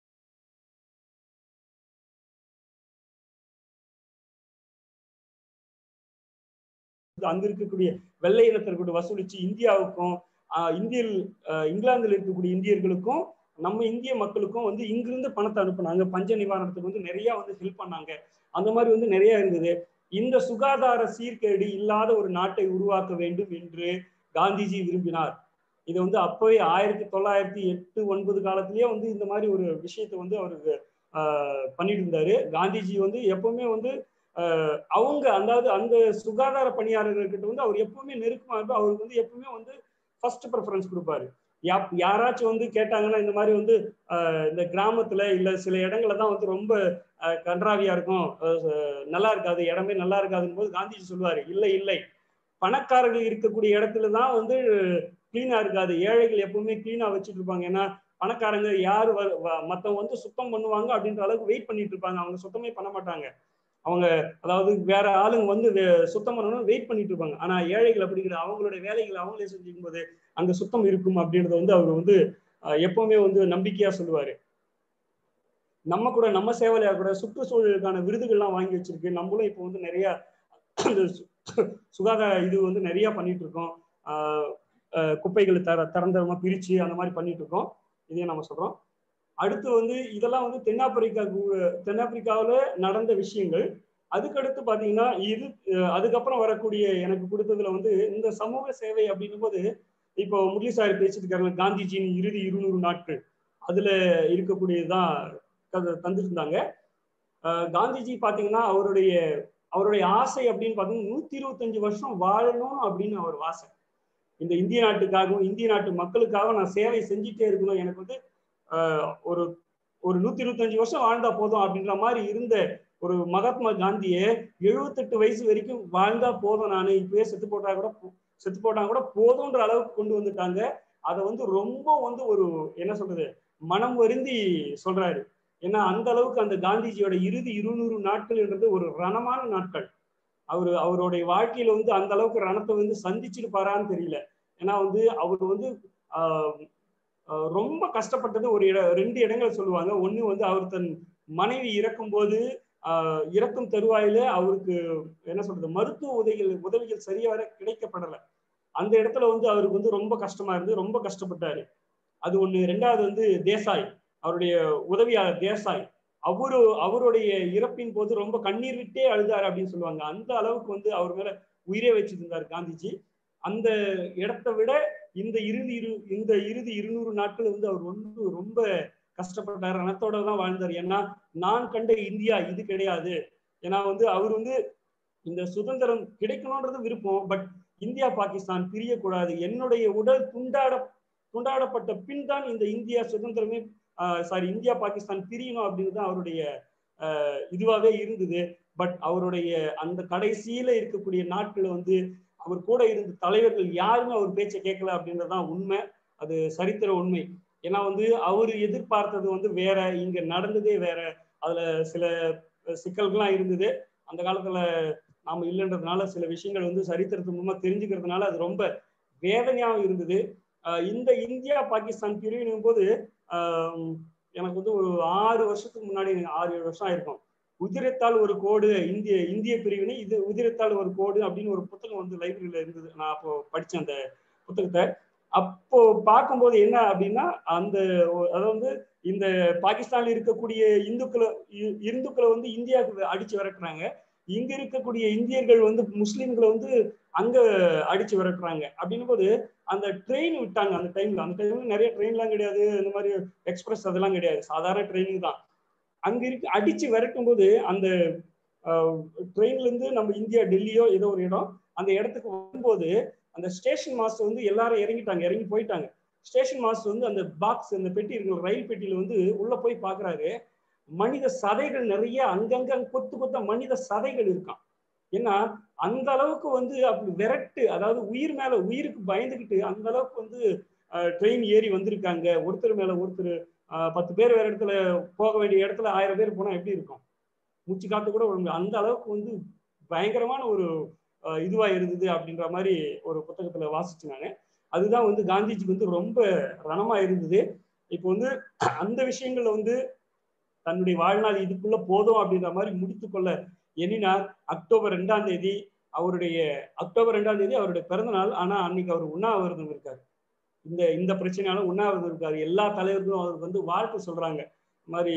அங்க இருக்கக்கூடிய வெள்ளை இனத்திற்கு வசூலிச்சு இந்தியாவுக்கும் இந்தியில் இங்கிலாந்துல இருக்கக்கூடிய இந்தியர்களுக்கும் நம்ம இந்திய மக்களுக்கும் வந்து இங்கிருந்து பணத்தை அனுப்புனாங்க பஞ்ச நிவாரணத்துக்கு வந்து நிறைய வந்து ஹெல்ப் பண்ணாங்க அந்த மாதிரி வந்து நிறைய இருந்தது இந்த சுகாதார சீர்கேடு இல்லாத ஒரு நாட்டை உருவாக்க வேண்டும் என்று காந்திஜி விரும்பினார் இது வந்து அப்பவே ஆயிரத்தி தொள்ளாயிரத்தி எட்டு ஒன்பது காலத்திலேயே வந்து இந்த மாதிரி ஒரு விஷயத்தை வந்து அவருக்கு பண்ணிட்டு இருந்தாரு காந்திஜி வந்து எப்பவுமே வந்து அவங்க அதாவது அந்த சுகாதார பணியாளர்கள்கிட்ட வந்து அவர் எப்பவுமே நெருக்கமா இருப்பார் அவருக்கு வந்து எப்பவுமே வந்து ஃபர்ஸ்ட் ப்ரிஃபரன்ஸ் கொடுப்பாரு யாராச்சும் வந்து கேட்டாங்கன்னா இந்த மாதிரி வந்து இந்த கிராமத்துல இல்ல சில இடங்கள்ல தான் வந்து ரொம்ப கன்றாவியா இருக்கும் நல்லா இருக்காது இடமே நல்லா இருக்காதுன்னு போது காந்திஜி சொல்லுவாரு இல்லை இல்லை பணக்காரர்கள் இருக்கக்கூடிய இடத்துல தான் வந்து கிளீனா இருக்காது ஏழைகள் எப்பவுமே கிளீனா வச்சுட்டு இருப்பாங்க ஏன்னா பணக்காரங்க யாரு மத்தவங்க வந்து சுத்தம் பண்ணுவாங்க அப்படின்ற அளவுக்கு வெயிட் பண்ணிட்டு இருப்பாங்க அவங்க சுத்தமே பண்ண மாட்டாங்க அவங்க அதாவது வேற ஆளுங்க வந்து சுத்தம் பண்ணணும் வெயிட் பண்ணிட்டு இருப்பாங்க ஆனா ஏழைகள் அப்படி கிடையாது அவங்களுடைய வேலைகளை அவங்களே செஞ்சுக்கும் போது அங்க சுத்தம் இருக்கும் அப்படின்றத வந்து அவர் வந்து எப்பவுமே வந்து நம்பிக்கையா சொல்லுவாரு நம்ம கூட நம்ம சேவலையா கூட சுற்றுச்சூழலுக்கான விருதுகள்லாம் வாங்கி வச்சிருக்கு நம்மளும் இப்போ வந்து நிறைய சுகாதார இது வந்து நிறைய பண்ணிட்டு இருக்கோம் குப்பைகளை தர தரந்தரமா பிரிச்சு அந்த மாதிரி பண்ணிட்டு இருக்கோம் இதையும் நம்ம சொல்றோம் அடுத்து வந்து இதெல்லாம் வந்து தென்னாப்பிரிக்கா தென்னாப்பிரிக்காவில் நடந்த விஷயங்கள் அதுக்கடுத்து பார்த்தீங்கன்னா இது அதுக்கப்புறம் வரக்கூடிய எனக்கு கொடுத்ததுல வந்து இந்த சமூக சேவை அப்படின்னும் போது இப்போ முரளி சார் பேசிட்டு இருக்காங்க காந்திஜியின் இறுதி இருநூறு நாட்கள் அதுல இருக்கக்கூடியதுதான் தந்துட்டு இருந்தாங்க காந்திஜி பாத்தீங்கன்னா அவருடைய அவருடைய ஆசை அப்படின்னு பார்த்தீங்கன்னா நூத்தி இருபத்தஞ்சு வருஷம் வாழணும் அப்படின்னு அவர் ஆசை இந்த இந்திய நாட்டுக்காகவும் இந்திய நாட்டு மக்களுக்காகவும் நான் சேவை செஞ்சுட்டே இருக்கணும் எனக்கு வந்து ஒரு ஒரு நூத்தி இருபத்தஞ்சு வருஷம் வாழ்ந்தா போதும் அப்படின்ற மாதிரி இருந்த ஒரு மகாத்மா காந்தியை எழுபத்தெட்டு வயசு வரைக்கும் வாழ்ந்தா போதும் நான் இப்பவே செத்து போட்டா கூட செத்து போட்டா கூட போதும்ன்ற அளவுக்கு கொண்டு வந்துட்டாங்க அதை வந்து ரொம்ப வந்து ஒரு என்ன சொல்றது மனம் வருந்தி சொல்றாரு ஏன்னா அந்த அளவுக்கு அந்த காந்திஜியோட இறுதி இருநூறு நாட்கள்ன்றது ஒரு ரணமான நாட்கள் அவரு அவருடைய வாழ்க்கையில வந்து அந்த அளவுக்கு ரணத்தை வந்து சந்திச்சிருப்பாரான்னு தெரியல ஏன்னா வந்து அவர் வந்து ரொம்ப கஷ்டப்பட்டது ஒரு இட ரெண்டு இடங்கள் சொல்லுவாங்க ஒண்ணு வந்து அவர் தன் மனைவி இறக்கும் போது ஆஹ் இறக்கும் தருவாயில அவருக்கு என்ன சொல்றது மருத்துவ உதவிகள் உதவிகள் சரியாக கிடைக்கப்படலை அந்த இடத்துல வந்து அவருக்கு வந்து ரொம்ப கஷ்டமா இருந்து ரொம்ப கஷ்டப்பட்டாரு அது ஒண்ணு ரெண்டாவது வந்து தேசாய் அவருடைய உதவியாளர் தேசாய் அவரு அவருடைய இறப்பின் போது ரொம்ப கண்ணீர் விட்டே அழுதாரு அப்படின்னு சொல்லுவாங்க அந்த அளவுக்கு வந்து அவர் மேல உயிரே வச்சிருந்தார் காந்திஜி அந்த இடத்தை விட இந்த இறுதி இரு இந்த இறுதி இருநூறு நாட்கள் வந்து அவர் வந்து ரொம்ப கஷ்டப்பட்டார் ரணத்தோட தான் வாழ்ந்தார் ஏன்னா நான் கண்ட இந்தியா இது கிடையாது ஏன்னா வந்து அவர் வந்து இந்த சுதந்திரம் கிடைக்கணும்ன்றது விருப்பம் பட் இந்தியா பாகிஸ்தான் பிரியக்கூடாது என்னுடைய உடல் துண்டாட துண்டாடப்பட்ட பின் தான் இந்த இந்தியா சுதந்திரமே சாரி இந்தியா பாகிஸ்தான் பிரியணும் அப்படின்னு தான் அவருடைய இதுவாகவே இருந்தது பட் அவருடைய அந்த கடைசியில இருக்கக்கூடிய நாட்கள் வந்து அவர் கூட இருந்த தலைவர்கள் யாருமே அவர் பேச்சை கேட்கல அப்படின்றதுதான் உண்மை அது சரித்திர உண்மை ஏன்னா வந்து அவர் எதிர்பார்த்தது வந்து வேற இங்க நடந்ததே வேற அதுல சில சிக்கல்கள்லாம் இருந்தது அந்த காலத்துல நாம இல்லைன்றதுனால சில விஷயங்கள் வந்து சரித்திரத்து மூலமா தெரிஞ்சுக்கிறதுனால அது ரொம்ப வேதனையாகவும் இருந்தது இந்த இந்தியா பாகிஸ்தான் பிரிவினும் போது எனக்கு வந்து ஒரு ஆறு வருஷத்துக்கு முன்னாடி ஆறு ஏழு வருஷம் ஆயிருக்கும் உதிரத்தால் ஒரு கோடு இந்திய இந்திய பிரிவினை இது உதிரத்தால் ஒரு கோடு அப்படின்னு ஒரு புத்தகம் வந்து லைப்ரரியில இருந்தது நான் அப்போ படிச்சேன் அந்த புத்தகத்தை அப்போ பார்க்கும்போது என்ன அப்படின்னா அந்த அதாவது இந்த பாகிஸ்தான்ல இருக்கக்கூடிய இந்துக்களை இந்துக்களை வந்து இந்தியாவுக்கு அடிச்சு விரட்டுறாங்க இங்க இருக்கக்கூடிய இந்தியர்கள் வந்து முஸ்லிம்களை வந்து அங்க அடிச்சு விரட்டுறாங்க அப்படின்னும் போது அந்த ட்ரெயின் விட்டாங்க அந்த டைம்ல அந்த டைம்ல நிறைய ட்ரெயின்லாம் கிடையாது இந்த மாதிரி எக்ஸ்பிரஸ் அதெல்லாம் கிடையாது சாதாரண ட்ரெயின் தான் அங்க இருக்கு அடிச்சு விரட்டும் போது அந்த ட்ரெயின்ல இருந்து நம்ம இந்தியா டெல்லியோ ஏதோ ஒரு இடம் அந்த இடத்துக்கு வரும்போது அந்த ஸ்டேஷன் மாஸ்டர் வந்து எல்லாரும் இறங்கிட்டாங்க இறங்கி போயிட்டாங்க ஸ்டேஷன் மாஸ்டர் வந்து அந்த பாக்ஸ் அந்த பெட்டி இருக்கிற ரயில் பெட்டியில வந்து உள்ள போய் பாக்குறாரு மனித சதைகள் நிறைய அங்கங்க கொத்து கொத்த மனித சதைகள் இருக்கான் ஏன்னா அந்த அளவுக்கு வந்து அப்படி விரட்டு அதாவது உயிர் மேல உயிருக்கு பயந்துகிட்டு அந்த அளவுக்கு வந்து ட்ரெயின் ஏறி வந்திருக்காங்க ஒருத்தர் மேல ஒருத்தர் பத்து பேர் வேற இடத்துல போக வேண்டிய இடத்துல ஆயிரம் பேர் போனா எப்படி இருக்கும் மூச்சு காத்து கூட ஒரு அந்த அளவுக்கு வந்து பயங்கரமான ஒரு இதுவா இருந்தது அப்படின்ற மாதிரி ஒரு புத்தகத்துல வாசிச்சு நான் அதுதான் வந்து காந்திஜிக்கு வந்து ரொம்ப ரணமா இருந்தது இப்போ வந்து அந்த விஷயங்கள்ல வந்து தன்னுடைய வாழ்நாள் இதுக்குள்ள போதும் அப்படின்ற மாதிரி முடித்துக்கொள்ள எண்ணினார் அக்டோபர் ரெண்டாம் தேதி அவருடைய அக்டோபர் ரெண்டாம் தேதி அவருடைய பிறந்த நாள் ஆனா அன்னைக்கு அவர் உண்ணாவிரதம் இருக்காரு இந்த இந்த பிரச்சனையால உண்ணாவிரதம் இருக்காரு எல்லா தலைவர்களும் அவருக்கு வந்து வாழ்த்து சொல்றாங்க இந்த மாதிரி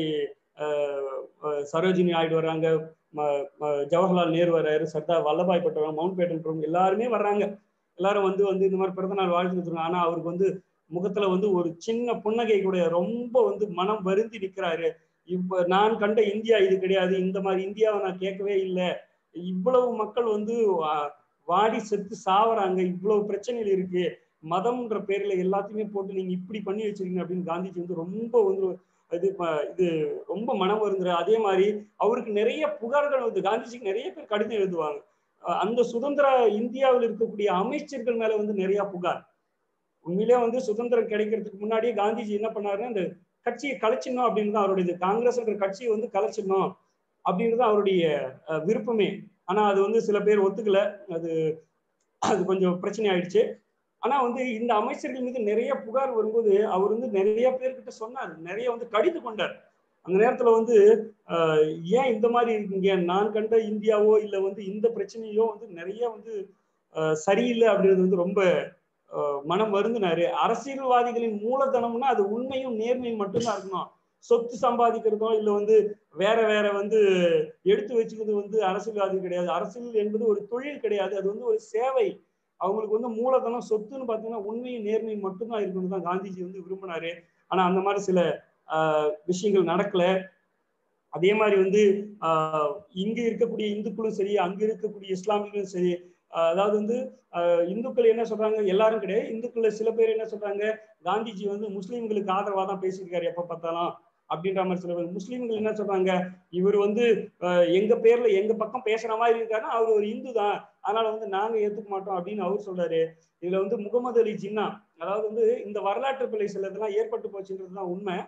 சரோஜினி நாயுடு வர்றாங்க ஜவஹர்லால் நேரு வர்றாரு சர்தார் வல்லபாய் பட்டேல் மவுண்ட் பேட்டன் எல்லாருமே வர்றாங்க எல்லாரும் வந்து வந்து இந்த மாதிரி பிறந்த நாள் வாழ்த்து கொடுத்துருங்க ஆனா அவருக்கு வந்து முகத்துல வந்து ஒரு சின்ன புன்னகை கூட ரொம்ப வந்து மனம் வருந்தி நிற்கிறாரு இப்ப நான் கண்ட இந்தியா இது கிடையாது இந்த மாதிரி இந்தியாவை நான் கேட்கவே இல்லை இவ்வளவு மக்கள் வந்து வாடி செத்து சாவறாங்க இவ்வளவு பிரச்சனைகள் இருக்கு மதம்ன்ற பேர்ல எல்லாத்தையுமே போட்டு நீங்க இப்படி பண்ணி வச்சிருக்கீங்க அப்படின்னு காந்திஜி வந்து ரொம்ப வந்து இது இது ரொம்ப மனம் வருந்துற அதே மாதிரி அவருக்கு நிறைய புகார்கள் வந்து காந்திஜிக்கு நிறைய பேர் கடிதம் எழுதுவாங்க அந்த சுதந்திர இந்தியாவில் இருக்கக்கூடிய அமைச்சர்கள் மேல வந்து நிறைய புகார் உண்மையிலே வந்து சுதந்திரம் கிடைக்கிறதுக்கு முன்னாடியே காந்திஜி என்ன பண்ணாருன்னா இந்த கட்சியை கலைச்சிடணும் அப்படின்னு தான் அவருடைய காங்கிரஸ்ன்ற கட்சியை வந்து கலைச்சிடணும் அப்படின்றது அவருடைய விருப்பமே ஆனா அது வந்து சில பேர் ஒத்துக்கல அது அது கொஞ்சம் பிரச்சனை ஆயிடுச்சு ஆனா வந்து இந்த அமைச்சர்கள் மீது நிறைய புகார் வரும்போது அவர் வந்து நிறைய பேர்கிட்ட சொன்னார் நிறைய வந்து கடிந்து கொண்டார் அந்த நேரத்துல வந்து ஏன் இந்த மாதிரி இருக்கீங்க நான் கண்ட இந்தியாவோ இல்லை வந்து இந்த பிரச்சனையோ வந்து நிறைய வந்து சரியில்லை அப்படின்றது வந்து ரொம்ப மனம் வருந்தினாரு அரசியல்வாதிகளின் மூலதனம்னா அது உண்மையும் நேர்மையும் மட்டும்தான் இருக்கணும் சொத்து சம்பாதிக்கிறதோ இல்லை வந்து வேற வேற வந்து எடுத்து வச்சுக்கிறது வந்து அரசியல்வாதி கிடையாது அரசியல் என்பது ஒரு தொழில் கிடையாது அது வந்து ஒரு சேவை அவங்களுக்கு வந்து மூலதனம் சொத்துன்னு பார்த்தீங்கன்னா உண்மையும் நேர்மையும் மட்டும்தான் இருக்கணும் தான் காந்திஜி வந்து விரும்பினாரு ஆனா அந்த மாதிரி சில விஷயங்கள் நடக்கல அதே மாதிரி வந்து இங்க இருக்கக்கூடிய இந்துக்களும் சரி அங்க இருக்கக்கூடிய இஸ்லாமியர்களும் சரி அதாவது வந்து இந்துக்கள் என்ன சொல்றாங்க எல்லாரும் கிடையாது இந்துக்கள்ல சில பேர் என்ன சொல்றாங்க காந்திஜி வந்து முஸ்லீம்களுக்கு ஆதரவா தான் பேசியிருக்காரு எப்ப பார்த்தாலும் அப்படின்ற மாதிரி சில பேர் முஸ்லீம்கள் என்ன சொல்றாங்க இவர் வந்து எங்க பேர்ல எங்க பக்கம் பேசுற மாதிரி இருக்காருன்னா அவர் ஒரு இந்து தான் அதனால வந்து நாங்க ஏத்துக்க மாட்டோம் அப்படின்னு அவர் சொல்றாரு இதுல வந்து முகமது அலி ஜின்னா அதாவது வந்து இந்த வரலாற்று பிள்ளை சில இதெல்லாம் ஏற்பட்டு போச்சுன்றது தான் உண்மை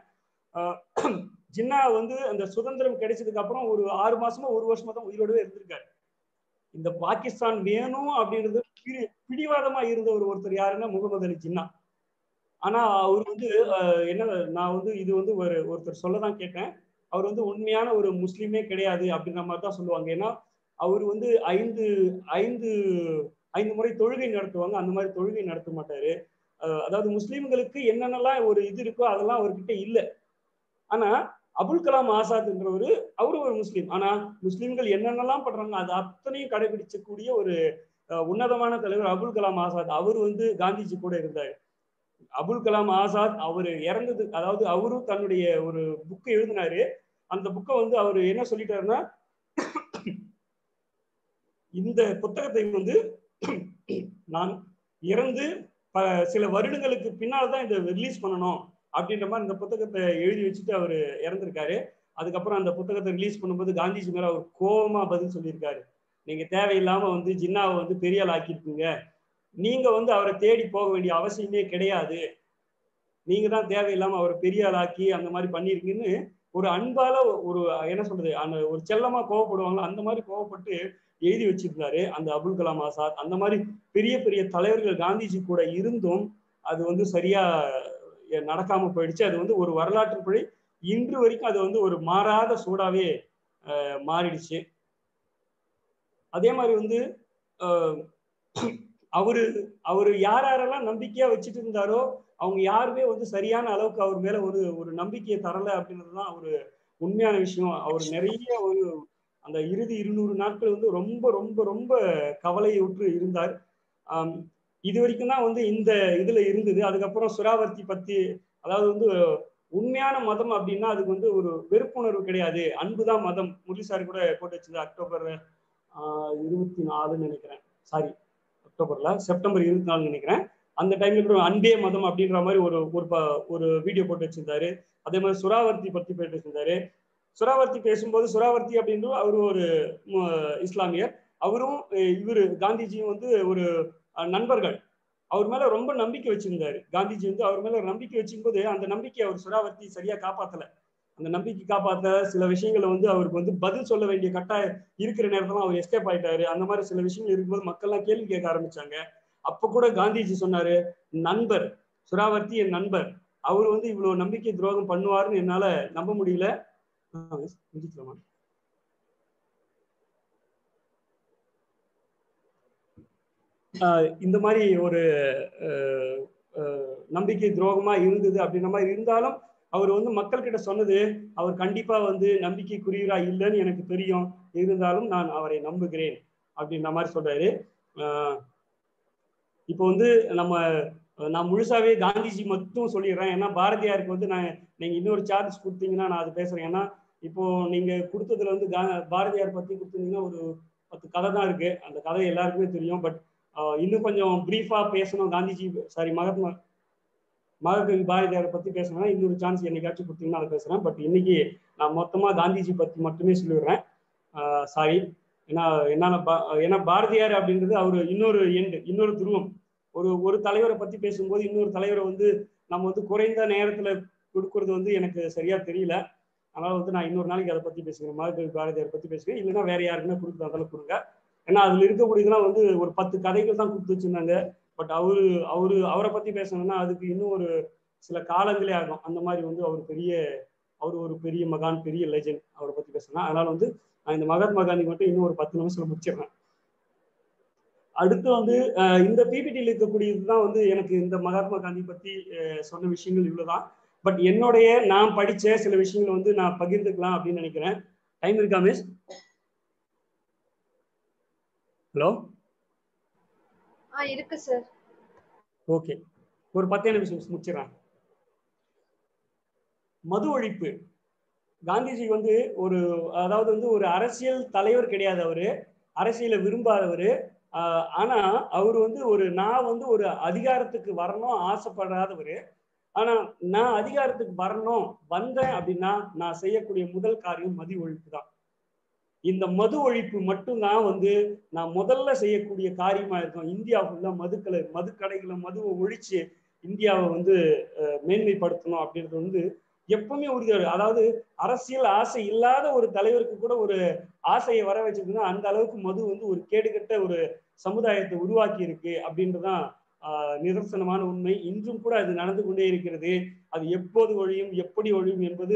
ஜின்னா வந்து அந்த சுதந்திரம் கிடைச்சதுக்கு அப்புறம் ஒரு ஆறு மாசமா ஒரு வருஷமா தான் உயிரோடவே இருந்திருக்காரு இந்த பாகிஸ்தான் வேணும் அப்படின்றது பிடிவாதமா இருந்த ஒரு ஒருத்தர் யாருன்னா முகமது அலி ஜின்னா ஆனா அவர் வந்து என்ன நான் வந்து இது வந்து ஒரு ஒருத்தர் சொல்லதான் கேட்டேன் அவர் வந்து உண்மையான ஒரு முஸ்லீமே கிடையாது அப்படின்ற மாதிரி தான் சொல்லுவாங்க ஏன்னா அவர் வந்து ஐந்து ஐந்து ஐந்து முறை தொழுகை நடத்துவாங்க அந்த மாதிரி தொழுகை நடத்த மாட்டாரு அதாவது முஸ்லீம்களுக்கு என்னென்னலாம் ஒரு இது இருக்கோ அதெல்லாம் அவர்கிட்ட இல்லை ஆனா அபுல் கலாம் ஆசாத்ன்றவர் அவரும் ஒரு முஸ்லீம் ஆனா முஸ்லீம்கள் என்னென்னலாம் பண்றாங்க அது அத்தனையும் கடைபிடிச்சக்கூடிய ஒரு உன்னதமான தலைவர் அபுல் கலாம் ஆசாத் அவர் வந்து காந்திஜி கூட இருந்தார் அபுல் கலாம் ஆசாத் அவர் இறந்தது அதாவது அவரும் தன்னுடைய ஒரு புக்கை எழுதினாரு அந்த புக்கை வந்து அவர் என்ன சொல்லிட்டாருன்னா இந்த புத்தகத்தை வந்து நான் இறந்து சில வருடங்களுக்கு பின்னால் தான் இதை ரிலீஸ் பண்ணணும் அப்படின்ற மாதிரி இந்த புத்தகத்தை எழுதி வச்சுட்டு அவர் இறந்திருக்காரு அதுக்கப்புறம் அந்த புத்தகத்தை ரிலீஸ் பண்ணும்போது காந்திஜி மேல அவர் கோபமா பதில் சொல்லியிருக்காரு நீங்க தேவையில்லாம வந்து ஜின்னாவை வந்து பெரிய ஆள் ஆக்கியிருக்கீங்க நீங்க வந்து அவரை தேடி போக வேண்டிய அவசியமே கிடையாது நீங்க தான் தேவையில்லாம அவரை பெரிய ஆள் ஆக்கி அந்த மாதிரி பண்ணிருக்கீங்கன்னு ஒரு அன்பால ஒரு என்ன சொல்றது அந்த ஒரு செல்லமா கோவப்படுவாங்களோ அந்த மாதிரி கோவப்பட்டு எழுதி வச்சிருந்தாரு அந்த அபுல் கலாம் ஆசாத் அந்த மாதிரி பெரிய பெரிய தலைவர்கள் காந்திஜி கூட இருந்தும் அது வந்து சரியா நடக்காம போயிடுச்சு அது வந்து ஒரு வரலாற்று பிழை இன்று வரைக்கும் அது வந்து ஒரு மாறாத சூடாவே மாறிடுச்சு அதே மாதிரி வந்து அவரு அவரு யார் யாரெல்லாம் நம்பிக்கையா வச்சுட்டு இருந்தாரோ அவங்க யாருமே வந்து சரியான அளவுக்கு அவர் மேல ஒரு ஒரு நம்பிக்கையை தரல அப்படின்றதுதான் ஒரு உண்மையான விஷயம் அவர் நிறைய ஒரு அந்த இறுதி இருநூறு நாட்கள் வந்து ரொம்ப ரொம்ப ரொம்ப கவலையுற்று இருந்தார் இது வரைக்கும் தான் வந்து இந்த இதுல இருந்தது அதுக்கப்புறம் சுறாவர்த்தி பத்தி அதாவது வந்து உண்மையான மதம் அப்படின்னா அதுக்கு வந்து ஒரு வெறுப்புணர்வு கிடையாது அன்புதான் மதம் முரளிசாரி கூட போட்டு வச்சிருந்தா அக்டோபர் இருபத்தி நாலுன்னு நினைக்கிறேன் சாரி அக்டோபர்ல செப்டம்பர் இருபத்தி நாலுன்னு நினைக்கிறேன் அந்த டைம்ல கூட அன்பே மதம் அப்படின்ற மாதிரி ஒரு ஒரு ஒரு வீடியோ போட்டு வச்சிருந்தாரு அதே மாதிரி சுறாவர்த்தி பத்தி போட்டு வச்சிருந்தாரு சுறாவர்த்தி பேசும்போது சுறாவர்த்தி அப்படின்றது அவரு ஒரு இஸ்லாமியர் அவரும் இவரு காந்திஜியும் வந்து ஒரு நண்பர்கள் அவர் மேல ரொம்ப நம்பிக்கை வச்சிருந்தாரு காந்திஜி வந்து அவர் மேல நம்பிக்கை வச்சுக்கும்போது அந்த நம்பிக்கை அவர் சுறாவர்த்தி சரியா காப்பாத்தல அந்த நம்பிக்கை காப்பாத்த சில விஷயங்களை வந்து அவருக்கு வந்து பதில் சொல்ல வேண்டிய கட்டாயம் இருக்கிற நேரத்துல அவர் எஸ்கேப் ஆயிட்டாரு அந்த மாதிரி சில விஷயங்கள் இருக்கும்போது மக்கள்லாம் கேள்வி கேட்க ஆரம்பிச்சாங்க அப்ப கூட காந்திஜி சொன்னாரு நண்பர் சுறாவர்த்தி என் நண்பர் அவர் வந்து இவ்வளவு நம்பிக்கை துரோகம் பண்ணுவாருன்னு என்னால நம்ப முடியல முடிக்கலாமா இந்த மாதிரி ஒரு நம்பிக்கை துரோகமா இருந்தது அப்படின்ற மாதிரி இருந்தாலும் அவர் வந்து மக்கள் கிட்ட சொன்னது அவர் கண்டிப்பா வந்து நம்பிக்கைக்குரியரா இல்லைன்னு எனக்கு தெரியும் இருந்தாலும் நான் அவரை நம்புகிறேன் அப்படின்ற மாதிரி சொல்றாரு இப்போ வந்து நம்ம நான் முழுசாவே காந்திஜி மட்டும் சொல்லிடுறேன் ஏன்னா பாரதியாருக்கு வந்து நான் நீங்க இன்னொரு சார்ஜ் கொடுத்தீங்கன்னா நான் அது பேசுறேன் ஏன்னா இப்போ நீங்க கொடுத்ததுல வந்து பாரதியார் பத்தி கொடுத்துருந்தீங்கன்னா ஒரு பத்து கதை தான் இருக்கு அந்த கதை எல்லாருக்குமே தெரியும் பட் இன்னும் கொஞ்சம் பிரீஃபா பேசணும் காந்திஜி சாரி மகாத்மா மகாகவி பாரதியாரை பத்தி பேசணும்னா இன்னொரு சான்ஸ் என்னைக்காச்சும் கொடுத்தீங்கன்னா அதை பேசுறேன் பட் இன்னைக்கு நான் மொத்தமா காந்திஜி பத்தி மட்டுமே சொல்லிடுறேன் சாரி ஏன்னா என்னால ஏன்னா பாரதியார் அப்படின்றது அவர் இன்னொரு எண்டு இன்னொரு துருவம் ஒரு ஒரு தலைவரை பத்தி பேசும்போது இன்னொரு தலைவரை வந்து நம்ம வந்து குறைந்த நேரத்துல கொடுக்கறது வந்து எனக்கு சரியா தெரியல அதனால வந்து நான் இன்னொரு நாளைக்கு அதை பத்தி பேசுகிறேன் மகாகவி பாரதியார் பத்தி பேசுகிறேன் இல்லைன்னா வேற யாருக்குன்னா கொடுக்குறது அதெல்லாம் கொடுங்க ஏன்னா அதுல இருக்கக்கூடியதெல்லாம் வந்து ஒரு பத்து கதைகள் தான் கொடுத்து வச்சிருந்தாங்க பட் அவரு அவரு அவரை பத்தி பேசணும்னா அதுக்கு இன்னும் ஒரு சில காலங்களே ஆகும் அந்த மாதிரி வந்து அவர் பெரிய அவர் ஒரு பெரிய மகான் பெரிய லெஜண்ட் அவரை பத்தி பேசணும் அதனால வந்து நான் இந்த மகாத்மா காந்தி மட்டும் இன்னும் ஒரு பத்து நிமிஷத்துல முடிச்சிடுறேன் அடுத்து வந்து இந்த பிபிடியில் இருக்கக்கூடியது தான் வந்து எனக்கு இந்த மகாத்மா காந்தி பத்தி சொன்ன விஷயங்கள் இவ்வளவுதான் பட் என்னுடைய நான் படிச்ச சில விஷயங்கள் வந்து நான் பகிர்ந்துக்கலாம் அப்படின்னு நினைக்கிறேன் டைம் இருக்கா மிஸ் ஹலோ ஆ இருக்கு சார் ஓகே ஒரு பத்தே நிமிஷம் முடிச்சிடறேன் மது ஒழிப்பு காந்திஜி வந்து ஒரு அதாவது வந்து ஒரு அரசியல் தலைவர் கிடையாது அவரு அரசியலை விரும்பாதவர் ஆனா அவர் வந்து ஒரு நான் வந்து ஒரு அதிகாரத்துக்கு வரணும் ஆசைப்படாதவர் ஆனா நான் அதிகாரத்துக்கு வரணும் வந்தேன் அப்படின்னா நான் செய்யக்கூடிய முதல் காரியம் மது ஒழிப்பு தான் இந்த மது ஒழிப்பு மட்டும்தான் வந்து நான் முதல்ல செய்யக்கூடிய காரியமா இருக்கும் இந்தியா ஃபுல்லா மதுக்களை மதுக்கடைகளை மதுவை ஒழிச்சு இந்தியாவை வந்து மேன்மைப்படுத்தணும் அப்படின்றது வந்து எப்பவுமே உறுதியாக அதாவது அரசியல் ஆசை இல்லாத ஒரு தலைவருக்கு கூட ஒரு ஆசையை வர வச்சிருக்குன்னா அந்த அளவுக்கு மது வந்து ஒரு கேடுகட்ட ஒரு சமுதாயத்தை உருவாக்கி இருக்கு அப்படின்றதான் நிதர்சனமான உண்மை இன்றும் கூட அது நடந்து கொண்டே இருக்கிறது அது எப்போது ஒழியும் எப்படி ஒழியும் என்பது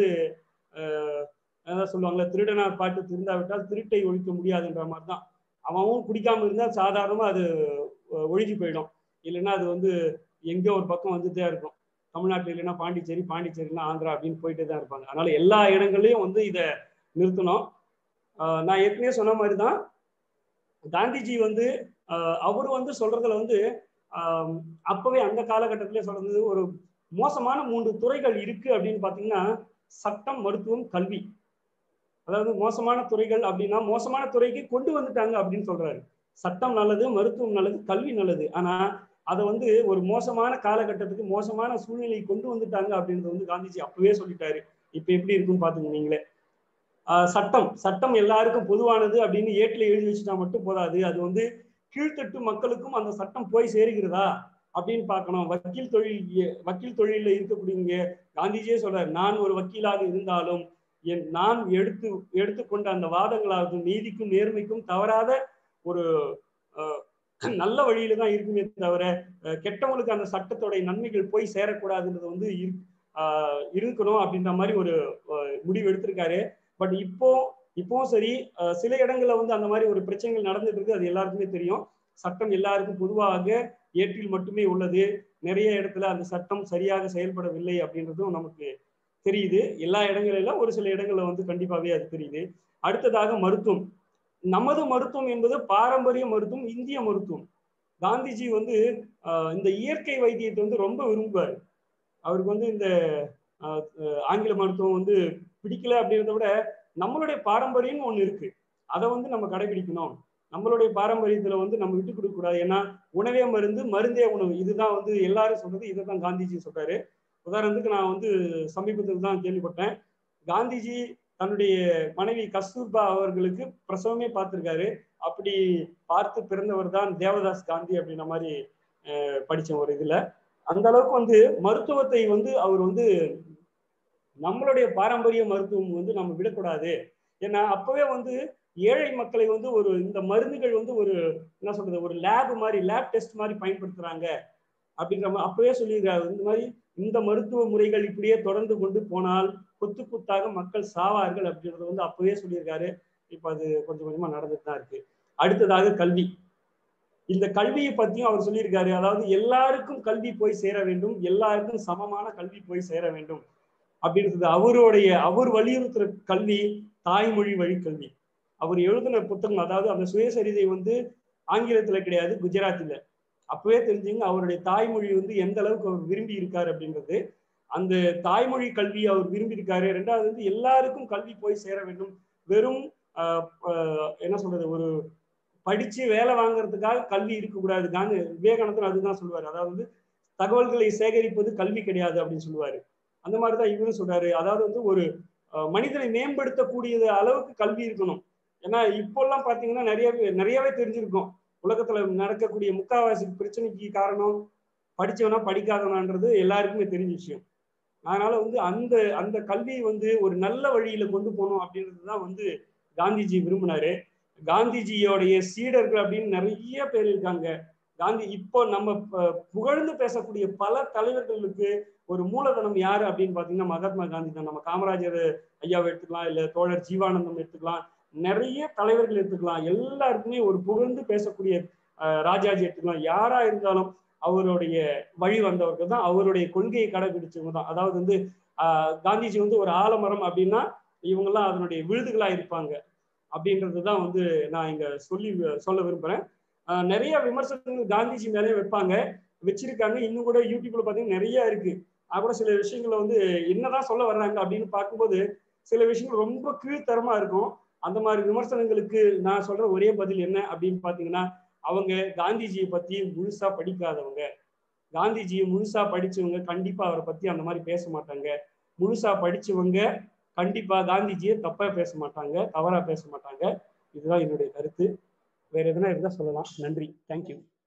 அதான் சொல்லுவாங்கல்ல திருடனார் பாட்டு திருந்தாவிட்டால் திருட்டை ஒழிக்க முடியாதுன்ற மாதிரி தான் அவன் குடிக்காம இருந்தால் சாதாரணமா அது ஒழுகி போயிடும் இல்லைன்னா அது வந்து எங்கேயோ ஒரு பக்கம் வந்துட்டே இருக்கும் தமிழ்நாட்டில் இல்லைன்னா பாண்டிச்சேரி பாண்டிச்சேரினா ஆந்திரா அப்படின்னு போயிட்டே தான் இருப்பாங்க அதனால எல்லா இடங்கள்லையும் வந்து இதை நிறுத்தணும் நான் ஏற்கனவே சொன்ன மாதிரி தான் காந்திஜி வந்து அவர் வந்து சொல்றதுல வந்து அப்பவே அந்த காலகட்டத்திலே சொல்றது ஒரு மோசமான மூன்று துறைகள் இருக்கு அப்படின்னு பாத்தீங்கன்னா சட்டம் மருத்துவம் கல்வி அதாவது மோசமான துறைகள் அப்படின்னா மோசமான துறைக்கு கொண்டு வந்துட்டாங்க அப்படின்னு சொல்றாரு சட்டம் நல்லது மருத்துவம் நல்லது கல்வி நல்லது ஆனா அதை வந்து ஒரு மோசமான காலகட்டத்துக்கு மோசமான சூழ்நிலை கொண்டு வந்துட்டாங்க அப்படின்றது வந்து காந்திஜி அப்பவே சொல்லிட்டாரு இப்ப எப்படி இருக்குன்னு பாத்துங்க நீங்களே சட்டம் சட்டம் எல்லாருக்கும் பொதுவானது அப்படின்னு ஏட்டில் எழுதி வச்சுட்டா மட்டும் போதாது அது வந்து கீழ்த்தட்டு மக்களுக்கும் அந்த சட்டம் போய் சேருகிறதா அப்படின்னு பார்க்கணும் வக்கீல் தொழில் வக்கீல் தொழிலில் இருக்கக்கூடியவங்க காந்திஜியே சொல்றாரு நான் ஒரு வக்கீலாக இருந்தாலும் என் நான் எடுத்து எடுத்துக்கொண்ட அந்த வாதங்களாகட்டும் நீதிக்கும் நேர்மைக்கும் தவறாத ஒரு நல்ல வழியில தான் இருக்குமே தவிர கெட்டவங்களுக்கு அந்த சட்டத்தோடைய நன்மைகள் போய் சேரக்கூடாதுன்றது வந்து இருக்கணும் அப்படின்ற மாதிரி ஒரு முடிவு எடுத்திருக்காரு பட் இப்போ இப்போவும் சரி சில இடங்கள்ல வந்து அந்த மாதிரி ஒரு பிரச்சனைகள் நடந்துட்டு இருக்கு அது எல்லாருக்குமே தெரியும் சட்டம் எல்லாருக்கும் பொதுவாக ஏற்றில் மட்டுமே உள்ளது நிறைய இடத்துல அந்த சட்டம் சரியாக செயல்படவில்லை அப்படின்றதும் நமக்கு தெரியுது எல்லா இடங்களிலும் ஒரு சில இடங்கள்ல வந்து கண்டிப்பாவே அது தெரியுது அடுத்ததாக மருத்துவம் நமது மருத்துவம் என்பது பாரம்பரிய மருத்துவம் இந்திய மருத்துவம் காந்திஜி வந்து இந்த இயற்கை வைத்தியத்தை வந்து ரொம்ப விரும்புவார் அவருக்கு வந்து இந்த ஆங்கில மருத்துவம் வந்து பிடிக்கல அப்படின்றத விட நம்மளுடைய பாரம்பரியம்னு ஒண்ணு இருக்கு அதை வந்து நம்ம கடைபிடிக்கணும் நம்மளுடைய பாரம்பரியத்துல வந்து நம்ம விட்டு கொடுக்க கூடாது ஏன்னா உணவே மருந்து மருந்தே உணவு இதுதான் வந்து எல்லாரும் சொல்றது இதை தான் காந்திஜி சொல்றாரு உதாரணத்துக்கு நான் வந்து சமீபத்தில் தான் கேள்விப்பட்டேன் காந்திஜி தன்னுடைய மனைவி கஸ்தூர்பா அவர்களுக்கு பிரசவமே பார்த்திருக்காரு அப்படி பார்த்து பிறந்தவர் தான் தேவதாஸ் காந்தி அப்படின்ற மாதிரி படிச்ச ஒரு இதுல அந்த அளவுக்கு வந்து மருத்துவத்தை வந்து அவர் வந்து நம்மளுடைய பாரம்பரிய மருத்துவம் வந்து நம்ம விடக்கூடாது ஏன்னா அப்பவே வந்து ஏழை மக்களை வந்து ஒரு இந்த மருந்துகள் வந்து ஒரு என்ன சொல்றது ஒரு லேப் மாதிரி லேப் டெஸ்ட் மாதிரி பயன்படுத்துறாங்க அப்படின்ற மாதிரி அப்பவே சொல்லியிருக்காரு இந்த மாதிரி இந்த மருத்துவ முறைகள் இப்படியே தொடர்ந்து கொண்டு போனால் கொத்து குத்தாக மக்கள் சாவார்கள் அப்படின்றது வந்து அப்பவே சொல்லியிருக்காரு இப்ப அது கொஞ்சம் கொஞ்சமா நடந்துட்டு தான் இருக்கு அடுத்ததாக கல்வி இந்த கல்வியை பத்தியும் அவர் சொல்லியிருக்காரு அதாவது எல்லாருக்கும் கல்வி போய் சேர வேண்டும் எல்லாருக்கும் சமமான கல்வி போய் சேர வேண்டும் அப்படின்றது அவருடைய அவர் வலியுறுத்துற கல்வி தாய்மொழி வழி கல்வி அவர் எழுதின புத்தகம் அதாவது அந்த சுயசரிதை வந்து ஆங்கிலத்துல கிடையாது குஜராத்தில அப்பவே தெரிஞ்சுங்க அவருடைய தாய்மொழி வந்து எந்த அளவுக்கு அவர் விரும்பி இருக்காரு அப்படின்றது அந்த தாய்மொழி கல்வி அவர் விரும்பி இருக்காரு ரெண்டாவது வந்து எல்லாருக்கும் கல்வி போய் சேர வேண்டும் வெறும் என்ன சொல்றது ஒரு படிச்சு வேலை வாங்குறதுக்காக கல்வி இருக்கக்கூடாது காந்தி விவேகானந்தர் அதுதான் சொல்லுவாரு அதாவது தகவல்களை சேகரிப்பது கல்வி கிடையாது அப்படின்னு சொல்லுவாரு அந்த மாதிரிதான் இவரும் சொல்றாரு அதாவது வந்து ஒரு மனிதனை மேம்படுத்தக்கூடிய அளவுக்கு கல்வி இருக்கணும் ஏன்னா இப்போல்லாம் பாத்தீங்கன்னா நிறைய நிறையவே தெரிஞ்சிருக்கும் உலகத்துல நடக்கக்கூடிய முக்காவாசி பிரச்சனைக்கு காரணம் படிச்சவனா படிக்காதவனான்றது எல்லாருக்குமே தெரிஞ்ச விஷயம் அதனால வந்து அந்த அந்த கல்வியை வந்து ஒரு நல்ல வழியில கொண்டு போகணும் அப்படின்றது தான் வந்து காந்திஜி விரும்பினாரு காந்திஜியோடைய சீடர்கள் அப்படின்னு நிறைய பேர் இருக்காங்க காந்தி இப்போ நம்ம புகழ்ந்து பேசக்கூடிய பல தலைவர்களுக்கு ஒரு மூலதனம் யாரு அப்படின்னு பாத்தீங்கன்னா மகாத்மா காந்தி தான் நம்ம காமராஜர் ஐயாவை எடுத்துக்கலாம் இல்ல தோழர் ஜீவானந்தம் எடுத்துக்கலாம் நிறைய தலைவர்கள் எடுத்துக்கலாம் எல்லாருக்குமே ஒரு புகழ்ந்து பேசக்கூடிய ராஜாஜி எடுத்துக்கலாம் யாரா இருந்தாலும் அவருடைய வழி வந்தவர்கள் தான் அவருடைய கொள்கையை கடைபிடிச்சவங்க தான் அதாவது வந்து காந்திஜி வந்து ஒரு ஆலமரம் அப்படின்னா இவங்கெல்லாம் அதனுடைய விழுதுகளா இருப்பாங்க அப்படின்றது தான் வந்து நான் இங்க சொல்லி சொல்ல விரும்புறேன் நிறைய விமர்சனங்கள் காந்திஜி மேலே வைப்பாங்க வச்சிருக்காங்க இன்னும் கூட யூடியூப்ல பாத்தீங்கன்னா நிறைய இருக்கு அப்புறம் சில விஷயங்களை வந்து என்னதான் சொல்ல வர்றாங்க அப்படின்னு பார்க்கும்போது சில விஷயங்கள் ரொம்ப கீழ்த்தரமா இருக்கும் அந்த மாதிரி விமர்சனங்களுக்கு நான் சொல்ற ஒரே பதில் என்ன அப்படின்னு பாத்தீங்கன்னா அவங்க காந்திஜியை பத்தி முழுசா படிக்காதவங்க காந்திஜியை முழுசா படிச்சவங்க கண்டிப்பா அவரை பத்தி அந்த மாதிரி பேச மாட்டாங்க முழுசா படிச்சவங்க கண்டிப்பா காந்திஜியை தப்பா பேச மாட்டாங்க தவறா பேச மாட்டாங்க இதுதான் என்னுடைய கருத்து வேற எதுனா இருந்தா சொல்லலாம் நன்றி தேங்க்யூ